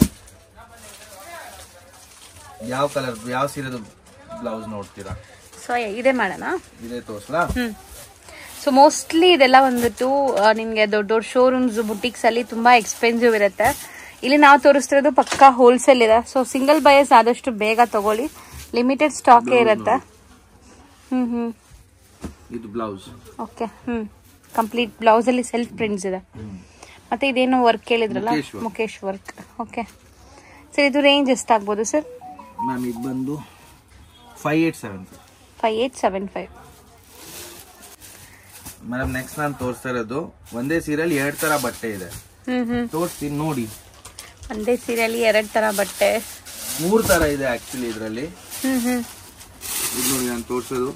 ಯಾವ ಕಲರ್ ಯಾವ ಸೀರೆದು ಬ್ಲೌಸ್ ನೋಡ್ತೀರಾ ಸೊ ಇದೆ ಮಾಡೋಣ ಇದೇ ತೋರ್ಸ್ಲಾ ಹ್ಮ್ ಸೊ ಮೋಸ್ಟ್ಲಿ ಇದೆಲ್ಲ ಬಂದ್ಬಿಟ್ಟು ಆ, ನಿಮ್ಗೆ ದೊಡ್ಡ ದೊಡ್ಡ ಶೋರೂಮ್ಸ್ ಬುಟಿಕ್ಸ್ ಅಲ್ಲಿ ತುಂಬಾ ಎಕ್ಸ್ಪೆನ್ಸಿವ್ ಇರುತ್ತೆ ಇಲ್ಲಿ ನಾವು ತೋರಿಸ್ತಿರೋದು ಪಕ್ಕಾ ಹೋಲ್ಸೇಲ್ ಇದೆ ಸೊ ಸಿಂಗಲ್ ಬಯಸ್ ಆದಷ್ಟು ಬೇಗ ತಗೊಳ್ಳಿ ಲಿಮಿಟೆಡ್ ಸ್ಟಾಕೇ ಇರುತ್ತೆ ಹ್ಮ್ ಹ್ಮ್ ಇದು blouse okay hmm complete blouse ಅಲ್ಲಿ ಸೆಲ್ಫ್ ಪ್ರಿಂಟ್ಸ್ ಇದೆ ಮತ್ತೆ ಇದೇನು ವರ್ಕ್ ಹೇಳಿದ್ರಲ್ಲ mukaish work. Mukaish work okay sir ಇದು ರೇಂಜ್ ಎಷ್ಟಾಗ್ಬೋದು ಸರ್ ಮ್ಯಾಮ್ ಇದು ಬಂದು five eight seven five eight seven five madam next ನಾನು ತೋರಿಸ್ತಾ ಇರೋದು ಒಂದೇ ಸೀರೆಯಲ್ಲಿ ಎರಡ್ ತರ ಬಟ್ಟೆ ಇದೆ ಹ್ಮ್ ಹ್ಮ್ ತೋರಿಸ್ತೀನಿ ನೋಡಿ ಒಂದೇ ಸೀರೆಯಲ್ಲಿ ಎರಡ್ ತರ ಬಟ್ಟೆ ಮೂರ್ ತರ ಇದೆ ಆಕ್ಚುಲಿ ಇದರಲ್ಲಿ ಹ್ಮ್ ಹ್ಮ್ ಇದು ನೋಡಿ ನಾನು ತೋರ್ಸೋದು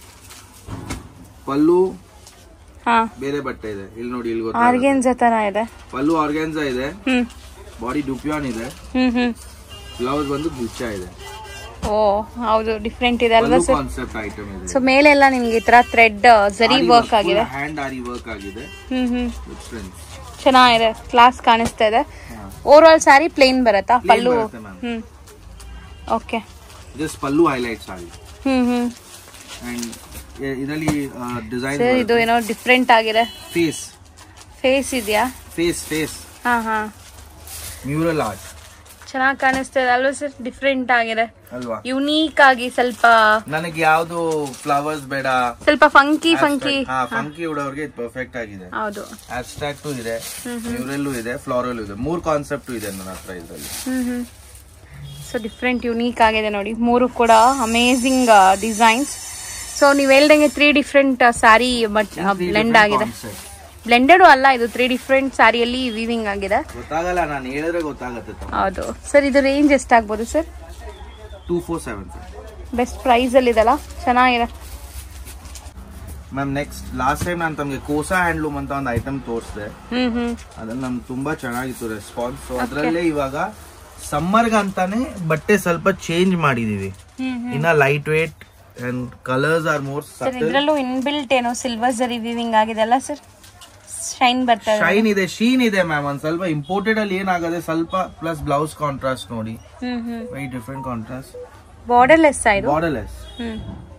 ಪಲ್ಲು ಹಾ ಬೇರೆ ಬಟ್ಟೆ ಇದೆ ಇಲ್ಲಿ ನೋಡಿ ಇಲ್ಲಿ ಗೊತ್ತಾಗುತ್ತೆ ಆರ್ಗೆನ್ಸ ತರ ಇದೆ ಪಲ್ಲು ಆರ್ಗ್ಯಾನ್ಸಾ ಇದೆ ಹ್ಮ್ ಬಾಡಿ ಡುಪಿಯಾನ್ ಇದೆ ಹ್ಮ್ ಹ್ಮ್ ಬ್ಲೌಸ್ ಬಂದು ಗುಚ್ಚ ಇದೆ ಓ ಹೌದು ಡಿಫ್ರೆಂಟ್ ಇದೆ ಅಲ್ವಾ ಪಲ್ಲು ಸರ್ ಕಾನ್ಸೆಪ್ಟ್ ಐಟಮ್ ಇದೆ ಸೊ ಮೇಲೆಲ್ಲ ನಿಮ್ಗೆ ಈ ತರ ಥ್ರೆಡ್ ಜರಿ ವರ್ಕ್ ಆಗಿದೆ ಹ್ಯಾಂಡ್ ಆರಿ ವರ್ಕ್ ಆಗಿದೆ ಹ್ಮ್ ಹ್ಮ್ with strength. ಚೆನ್ನಾಗಿದೆ ಕ್ಲಾಸ್ ಕಾಣಿಸ್ತಾ ಇದೆ ಹಾ. ಓವರ್ ಆಲ್ ಸ್ಯಾರಿ ಪ್ಲೇನ್ ಬರತ್ತಾ Plain ಪಲ್ಲು ಬರುತ್ತೆ ma'am. Hmm okay just pallu highlights ಆಗಿ ಹ್ಮ್ ಹ್ಮ್ ಅಂಡ್ ಇದರಲ್ಲಿ ಡಿಸೈನ್ ಸರ್ ಇದು ಏನೋ ಡಿಫ್ರೆಂಟ್ ಆಗಿದೆ ಫೇಸ್ ಫೇಸ್ ಇದೆಯಾ ಫೇಸ್ ಫೇಸ್ ಹಾ ಹಾ ಮ್ಯೂರಲ್ ಆರ್ಟ್ ಚೆನ್ನಾಗಿ ಕಾಣಿಸ್ತಾ ಇದೆ ಅಲ್ವಾ ಸರ್ ಡಿಫ್ರೆಂಟ್ ಆಗಿದೆ ಅಲ್ವಾ ಯುನೀಕ್ ಆಗಿ ಸ್ವಲ್ಪ ನನಗೆ ಯಾವ್ದು ಫ್ಲವರ್ಸ್ ಬೇಡ ಸ್ವಲ್ಪ ಫಂಕಿ ಫಂಕಿ ಹಾ ಫಂಕಿ ಉಡೋರ್ಗೆ ಇದು ಪರ್ಫೆಕ್ಟ್ ಆಗಿದೆ ಹೌದು ಅಬ್ಸ್ಟ್ರಾಕ್ಟು ಇದೆ ಮ್ಯೂರಲ್ಲು ಇದೆ ಫ್ಲೋರಲ್ ಇದೆ ಮೂರ್ ಕಾನ್ಸೆಪ್ಟ್ ಇದೆ ನನ್ನ ಹತ್ರ ಇದರಲ್ಲಿ hmm hmm so different unique ಆಗಿದೆ ನೋಡಿ ಮೂರು ಕೂಡ ಅಮೇಝಿಂಗ್ ಡಿಸೈನ್ಸ್ ಸೊ ನೀವು ಹೇಳ್ದಂಗೆ ತ್ರೀ ಡಿಫ್ರೆಂಟ್ ಸ್ಯಾರಿ ಬ್ಲೆಂಡ್ ಆಗಿದೆ ಬ್ಲೆಂಡೆಡ್ ಅಲ್ಲ ಇದು ತ್ರೀ ಡಿಫ್ರೆಂಟ್ ಸ್ಯಾರಿಯಲ್ಲಿ ವಿವಿಂಗ್ ಆಗಿದೆ ಗೊತ್ತಾಗಲ್ಲ ನಾನು ಹೇಳಿದ್ರೆ ಗೊತ್ತಾಗತ್ತೆ ಹೌದು ಸರ್ ಇದು ರೇಂಜ್ ಎಷ್ಟಾಗ್ಬೋದು sir two four seven best price ಅಲ್ಲಿ ಇದೆಲ್ಲ ಚೆನ್ನಾಗಿದೆ ಮ್ಯಾಮ್ ನೆಕ್ಸ್ಟ್ ಲಾಸ್ಟ್ ಟೈಮ್ ನಾನು ತಮಗೆ ಕೋಸಾ ಹ್ಯಾಂಡ್ಲೂಮ್ ಅಂತ ಒಂದು ಐಟಮ್ ತೋರಿಸಿದೆ ಹ್ಮ್ ಹ್ಮ್ ಅದ್ರಲ್ಲಿ ನಮ್ಗೆ ತುಂಬಾ ಚೆನ್ನಾಗಿತ್ತು ರೆಸ್ಪಾನ್ಸ್ ಸೊ ಅದರಲ್ಲೇ ಇವಾಗ ಸಮ್ಮರ್ಗೆ ಅಂತಾನೆ ಬಟ್ಟೆ ಸ್ವಲ್ಪ ಚೇಂಜ್ ಮಾಡಿದೀವಿ ಹ್ಮ್ ಇನ್ನ light weight and colours are more sir ಇದ್ರಲ್ಲೂ ಇನ್ಬಿಲ್ಟ್ ಏನೋ ಸಿಲ್ವರ್ ಜರಿ ವಿವಿಂಗ್ ಆಗಿದೆ ಅಲ್ಲ ಸರ್ ಶೈನ್ ಬರ್ತಾ ಇದೆ ಶೈನ್ ಇದೆ ಶೀನ್ ಇದೆ ಮ್ಯಾಮ್ ಒಂದ್ ಸ್ವಲ್ಪ ಇಂಪೋರ್ಟೆಡ್ ಅಲ್ಲಿ ಏನಾಗದೆ ಸ್ವಲ್ಪ ಪ್ಲಸ್ ಬ್ಲೌಸ್ ಕಾಂಟ್ರಾಸ್ಟ್ ನೋಡಿ hmm hmm very different contrast border less ಇದು ಬಾರ್ಡರ್ಲೆಸ್ ಹ್ಮ್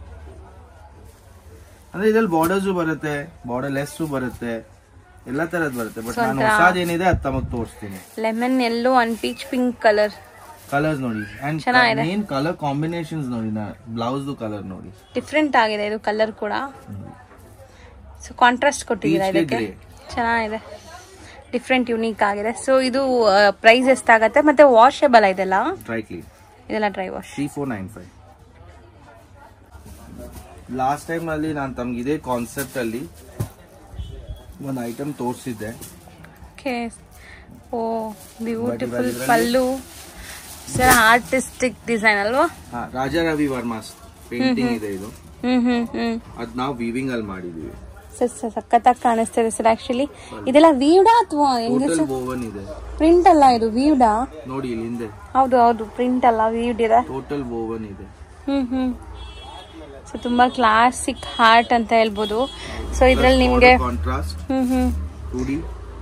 ಅಂದ್ರೆ ಇದ್ರಲ್ಲಿ ಬಾರ್ಡರ್ಸ್ ಬರುತ್ತೆ ಬಾರ್ಡರ್ ಲೆಸ್ ಬರುತ್ತೆ ಎಲ್ಲಾ ತರದ್ ಬರುತ್ತೆ ಬಟ್ So, ನಾನು ಒಂಥರ- ಹೊಸದೇನಿದೆ ಅದು ತಮಗ್ ತೋರಿಸ್ತೀನಿ lemon yellow and peach pink colour colours ನೋಡಿ ಅಂಡ್ ಚೆನ್ನಾಗಿದೆ. ಮೇನ್ ಕಲರ್ ಕಾಂಬಿನೇಷನ್ಸ್ ನೋಡಿ ಬ್ಲೌಸ್ ಕಲರ್ ನೋಡಿ ಡಿಫ್ರೆಂಟ್ ಆಗಿದೆ ಇದು ಕಲರ್ ಕೂಡ ಸೊ ಕಾಂಟ್ರಾಸ್ಟ್ ಕೊಟ್ಟಿದ್ದೀರಾ Peach ಇದಕ್ಕೆ grey. ಚೆನ್ನಾಗಿದೆ ಡಿಫ್ರೆಂಟ್ ಯುನೀಕ್ ಆಗಿದೆ ಸೊ ಇದು ಪ್ರೈಸ್ ಎಷ್ಟಾಗತ್ತೆ ಮತ್ತೆ ವಾಷೇಬಲ್ ಇದೆಲ್ಲ ಡ್ರೈ ಕ್ಲೀನ್ ಇದೆಲ್ಲ dry wash three four nine five last time ಅಲ್ಲಿ ನಾನು ತಮ್ಗೆ ಇದೇ ಕಾನ್ಸೆಪ್ಟ್ ಅಲ್ಲಿ ಒಂದು ಐಟಮ್ ತೋರಿಸಿದ್ದೆ ಓಕೆ ಓ ಬ್ಯೂಟಿಫುಲ್ ಇದ್ರಲ್ಲಿ- ಪಲ್ಲು ಸರ್ ಆರ್ಟಿಸ್ಟಿಕ್ ಡಿಸೈನ್ ಅಲ್ವಾ ಹಾ ರಾಜಾ ರವಿ ವರ್ಮಾಸ್ ಪೇಂಟಿಂಗ್ ಇದೆ ಇದು ಹ್ಮ್ ಹ್ಮ್ ಹ್ಮ್ ಅದ್ ನಾವು ವೀವಿಂಗ್ ಅಲ್ಲಿ ಮಾಡಿದೀವಿ ಸರ್ ಸರ್ ಸಖತ್ತಾಗಿ ಕಾಣಿಸ್ತಿದೆ ಸರ್ ಆಕ್ಚುಲಿ ಇದೆಲ್ಲ ವೀವ್ಡಾ ಅಥವಾ ಹೆಂಗೆ ಟೋಟಲ್ ಸರ್ ಓವನ್ ಇದೆ ಪ್ರಿಂಟ್ ಅಲ್ಲ ಇದು ವೀವ್ಡಾ ನೋಡಿ ಇಲ್ಲಿ ಹಿಂದೆ ಹೌದು ಹೌದು ಪ್ರಿಂಟ್ ಅಲ್ಲ ವೀವ್ಡ್ ಇದೆ ಟೋಟಲ್ ಓವನ್ ಇದೆ ಹ್ಮ್ ಹ್ಮ್ ಸೊ ತುಂಬಾ ಕ್ಲಾಸಿಕ್ ಹಾರ್ಟ್ ಅಂತ ಹೇಳ್ಬೋದು ಸೊ ಇದ್ರಲ್ಲಿ ನಿಮ್ಗೆ contrast hmm hmm two D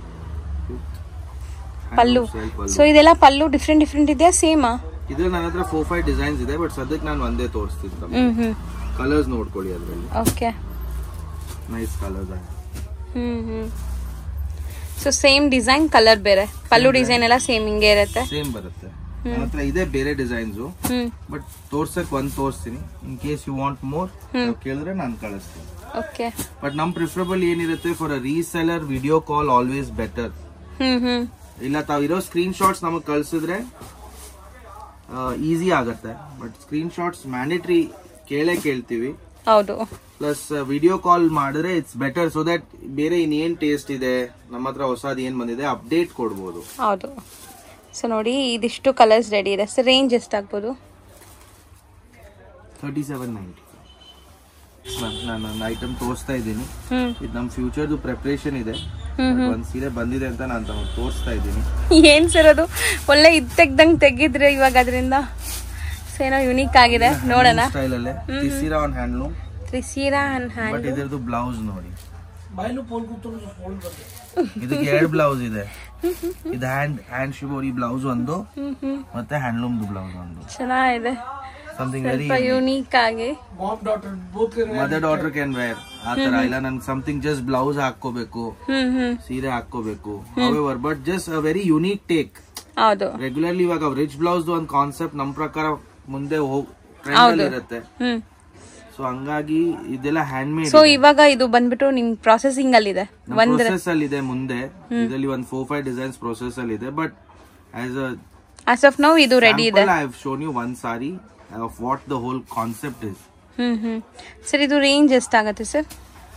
pallu so ಇದೆಲ್ಲ ಪಲ್ಲು ಡಿಫ್ರೆಂಟ್ ಡಿಫ್ರೆಂಟ್ ಇದೆಯಾ ಸೇಮಾ ಇದ್ರಲ್ಲಿ ನನ್ನ ಹತ್ರ ಫೋರ್ ಫೈವ್ ಡಿಸೈನ್ಸ್ ಇದೆ ಬಟ್ ಸದ್ಯಕ್ಕೆ ನಾನು ಒಂದೇ ತೋರಿಸ್ತೀನಿ ಹ್ಮ್ ಹ್ಮ್ ಕಲರ್ಸ್ ನೋಡ್ಕೊಳ್ಳಿ ಅದರಲ್ಲಿ okay nice colours hmm hmm so same design colour ಬೇರೆ ಪಲ್ಲು ಡಿಸೈನ್ ಎಲ್ಲ ಸೇಮ್ ಹಿಂಗೆ ಇರುತ್ತೆ ಸೇಮ್ ಬರುತ್ತೆ ನನ್ನ ಹತ್ರ ಇದೆ ಬೇರೆ ಡಿಸೈನ್ಸ್ ಹ್ಮ್ ಬಟ್ ತೋರ್ಸಕ್ ಒಂದ್ ತೋರಿಸ್ತೀನಿ in case you want more ಕೇಳಿದ್ರೆ ನಾನು ಕಳಿಸ್ತೀನಿ ಓಕೆ ಬಟ್ ನಮ್ ಪ್ರಿಫರಬಲ್ ಏನಿರುತ್ತೆ for uh reseller video call always better hmm hmm ಇಲ್ಲ ತಾವ್ ಇರೋ ಸ್ಕ್ರೀನ್ ಶಾಟ್ಸ್ ನಮಗ್ ಕಳ್ಸಿದ್ರೆ ಈಸಿ ಆಗತ್ತೆ ಬಟ್ ಸ್ಕ್ರೀನ್ ಶಾಟ್ಸ್ ಮ್ಯಾಂಡೇಟ್ರಿ ಕೇಳೇ ಕೇಳ್ತೀವಿ ಹೌದು ಪ್ಲಸ್ ವಿಡಿಯೋ ಕಾಲ್ ಮಾಡಿದ್ರೆ ಇಟ್ಸ್ ಬೆಟರ್ ಸೊ ದಟ್ ಬೇರೆ ಇನ್ನೇನ್ ಟೇಸ್ಟ್ ಇದೆ ನಮ್ಮ ಹತ್ರ ಹೊಸದ್ ಏನ್ ಬಂದಿದೆ ಅಪ್ಡೇಟ್ ಕೊಡ್ಬೋದು ಹೌದು ಸೊ ನೋಡಿ ಇದಿಷ್ಟು ಕಲರ್ಸ್ ರೆಡಿ ಇದೆ ಸರ್ ರೇಂಜ್ ಎಷ್ಟಾಗ್ಬೋದು ತರ್ಟಿ ಸೆವೆನ್ ನೈಂಟಿ ನಾನು ಒಂದು ಐಟಮ್ ತೋರಿಸ್ತಾ ಇದ್ದೀನಿ ಹ್ಮ್ ಇದು ನಮ್ಮ ಫ್ಯೂಚರ್ದು ಪ್ರಿಪ್ರೇಷನ್ ಇದೆ ಹ್ಮ್ But ಒಂದ್ ಸೀರೆ ಬಂದಿದೆ ಅಂತ ನಾನು ತಮಗೆ ತೋರಿಸ್ತಾ ಇದ್ದೀನಿ ಏನ್ ಸರ್ ಅದು ಒಳ್ಳೆ ಇದ್ ತೆಗ್ದಂಗ್ ತೆಗಿದ್ರೆ ಇವಾಗ ಅದರಿಂದ ಸೊ ಏನೋ ಯುನೀಕ್ ಆಗಿದೆ ನೋಡೋಣ ಸ್ಟೈಲ್ ಅಲ್ಲೇ ತಿಸಿರಾ ಆನ್ ಹ್ಯಾಂಡ್ಲೂಮ್ ತ್ರಿಸೀರಾ ಅಂಡ್ ಬಟ್ ಹ್ಯಾಂಡ್ ಇದ್ರದ್ದು ಬ್ಲೌಸ್ ನೋಡಿ ಇದಕ್ಕೆ ಎರಡು ಬ್ಲೌಸ್ ಇದೆ ಇದು ಹ್ಯಾಂಡ್ ಹ್ಯಾಂಡ್ ಶಿಬೋರಿ ಬ್ಲೌಸ್ ಒಂದು ಮತ್ತೆ ಹ್ಯಾಂಡ್ಲೂಮ್ ಬ್ಲೌಸ್ ಒಂದು ಚೆನ್ನಾಗಿದೆ ಸಮಥಿಂಗ್ ವೆರಿ ಸ್ವಲ್ಪ ಯುನೀಕ್ ಆಗಿ ಮದರ್ ಡಾಟರ್ ಕ್ಯಾನ್ ವೇರ್ ಆ ತರ ಇಲ್ಲ ನನ್ಗೆ ಸಮಥಿಂಗ್ ಜಸ್ಟ್ ಬ್ಲೌಸ್ ಹಾಕೋಬೇಕು ಹ್ಮ್ ಹ್ಮ್ ಸೀರೆ ಹಾಕೋಬೇಕು however but just uh very unique take ಹೌದು ರೆಗ್ಯುಲರ್ಲಿ ಇವಾಗ ರಿಚ್ ಬ್ಲೌಸ್ ಒಂದ್ ಕಾನ್ಸೆಪ್ಟ್ ನಮ್ ಪ್ರಕಾರ ಮುಂದೆ ಹೋಗ್ ಟ್ರೆಂಡ್ ಅಲ್ಲಿ ಇರುತ್ತೆ ಹ್ಮ್ ಸೊ ಹಂಗಾಗಿ ಇದೆಲ್ಲ ಹ್ಯಾಂಡ್ ಮೇಡ್ ಸೊ ಇವಾಗ ಇದು ಬಂದ್ಬಿಟ್ಟು ನಿಮ್ ಪ್ರಾಸೆಸಿಂಗ್ ಅಲ್ಲಿ ಇದೆ ಒಂದ್ ಪ್ರೊಸೆಸ್ ಅಲ್ಲಿ ಇದೆ ಮುಂದೆ ಇದರಲ್ಲಿ ಒಂದ್ ಫೋರ್ ಫೈವ್ ಡಿಸೈನ್ಸ್ ಪ್ರೊಸೆಸ್ ಅಲ್ಲಿ ಇದೆ but as uh as of now ಇದು ರೆಡಿ ಇದೆ I have shown you one saree of what the whole concept is hmm hmm sir ಇದು ರೇಂಜ್ ಎಷ್ಟಾಗತ್ತೆ sir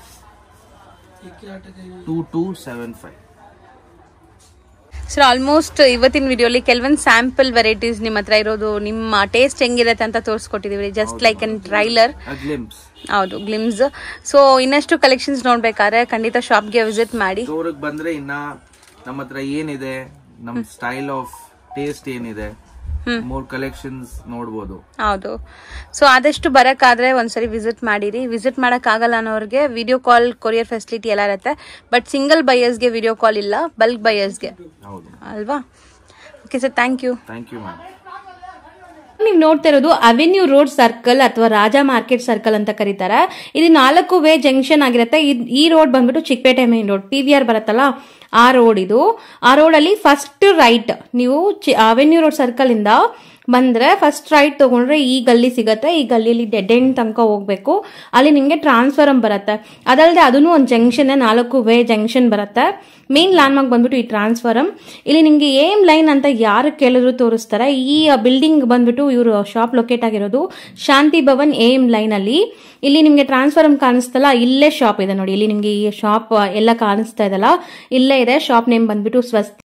two two seven five sir almost ಇವತ್ತಿನ ವಿಡಿಯೋಲಿ ಕೆಲವೊಂದು sample varieties ನಿಮ್ಮ ಹತ್ರ ಇರೋದು ನಿಮ್ಮ ಟೇಸ್ಟ್ ಹೆಂಗಿರುತ್ತೆ ಅಂತ ತೋರಿಸ್ಕೊಟ್ಟಿದೀವಿ just like an trailer glimpse ಹೌದು ಗ್ಲಿಮ್ಸ್ ಸೊ ಇನ್ನಷ್ಟು ಕಲೆಕ್ಷನ್ಸ್ ನೋಡ್ಬೇಕಾದ್ರೆ ಖಂಡಿತ ಶಾಪ್ಗೆ ವಿಸಿಟ್ ಮಾಡಿ ಸ್ಟೋರ್ಗೆ ಬಂದ್ರೆ ಇನ್ನ ನಮ್ಮ ಹತ್ರ ಏನಿದೆ ನಮ್ ಸ್ಟೈಲ್ ಆಫ್ ಟೇಸ್ಟ್ ಏನಿದೆ ಮೂರ್ ಕಲೆಕ್ಷನ್ಸ್ ನೋಡ್ಬೋದು ಹೌದು ಸೊ ಆದಷ್ಟು ಬರೋಕ್ಕಾದ್ರೆ ಒಂದ್ಸರಿ ವಿಸಿಟ್ ಮಾಡಿರಿ ವಿಸಿಟ್ ಮಾಡೋಕ್ಕಾಗಲ್ಲ ಅನ್ನೋರಿಗೆ ವಿಡಿಯೋ ಕಾಲ್ ಕೊರಿಯರ್ ಫೆಸಿಲಿಟಿ ಎಲ್ಲ ಇರುತ್ತೆ ಬಟ್ ಸಿಂಗಲ್ ಬೈಯರ್ಸ್ಗೆ ವಿಡಿಯೋ ಕಾಲ್ ಇಲ್ಲ ಬಲ್ಕ್ ಬೈಯರ್ಸ್ಗೆ ಹೌದು ಅಲ್ವಾ okay sir thank you thank you ma'am ನೀವು ನೋಡ್ತಾ ಇರೋದು ಅವೆನ್ಯೂ ರೋಡ್ ಸರ್ಕಲ್ ಅಥವಾ ರಾಜ ಮಾರ್ಕೆಟ್ ಸರ್ಕಲ್ ಅಂತ ಕರೀತಾರೆ ಇದು ನಾಲ್ಕು ವೇ ಜಂಕ್ಷನ್ ಆಗಿರುತ್ತೆ ಇದ್- ಈ ರೋಡ್ ಬಂದ್ಬಿಟ್ಟು Chickpet main road P V R ಬರುತ್ತಲ್ಲ ಆ ರೋಡ್ ಇದು ಆ ರೋಡಲ್ಲಿ ಫಸ್ಟ್ ರೈಟ್ ನೀವು ಅವೆನ್ಯೂ ರೋಡ್ ಸರ್ಕಲ್ ಇಂದ ಬಂದ್ರೆ ಫಸ್ಟ್ ರೈಟ್ ತಗೊಂಡ್ರೆ ಈ ಗಲ್ಲಿ ಸಿಗತ್ತೆ ಈ ಗಲ್ಲಿಲಿ ಡೆಡ್ ಎಂಡ್ ತನಕ ಹೋಗ್ಬೇಕು ಅಲ್ಲಿ ನಿಮಗೆ ಟ್ರಾನ್ಸ್ಫರಮ್ ಬರುತ್ತೆ ಅದಲ್ಲದೆ ಅದನ್ನು ಒಂದು ಜಂಕ್ಷನ್ ನಾಲ್ಕು ವೇ ಜಂಕ್ಷನ್ ಬರುತ್ತೆ ಮೇನ್ ಲ್ಯಾಂಡ್ಮಾರ್ಕ್ ಬಂದ್ಬಿಟ್ಟು ಈ ಟ್ರಾನ್ಸ್ಫರಮ್ ಇಲ್ಲಿ ನಿಮಗೆ ಏಮ್ ಲೈನ್ ಅಂತ ಯಾರು ಕೇಳಿದ್ರು ತೋರಿಸ್ತಾರೆ ಈ ಬಿಲ್ಡಿಂಗ್ ಬಂದ್ಬಿಟ್ಟು ಇವರು ಶಾಪ್ ಲೊಕೇಟ್ ಆಗಿರೋದು ಶಾಂತಿ ಭವನ್ ಏಮ್ ಲೈನ್ ಅಲ್ಲಿ ಇಲ್ಲಿ ನಿಮಗೆ ಟ್ರಾನ್ಸ್ಫರಮ್ ಕಾಣಿಸ್ತಲ್ಲ ಇಲ್ಲೇ ಶಾಪ್ ಇದೆ ನೋಡಿ ಇಲ್ಲಿ ನಿಮಗೆ ಈ ಶಾಪ್ ಎಲ್ಲ ಕಾಣಿಸ್ತಾ ಇದಲ್ಲ ಇಲ್ಲೇ ಇದೆ ಶಾಪ್ ನೇಮ್ ಬಂದ್ಬಿಟ್ಟು ಸ್ವಸ್ತಿ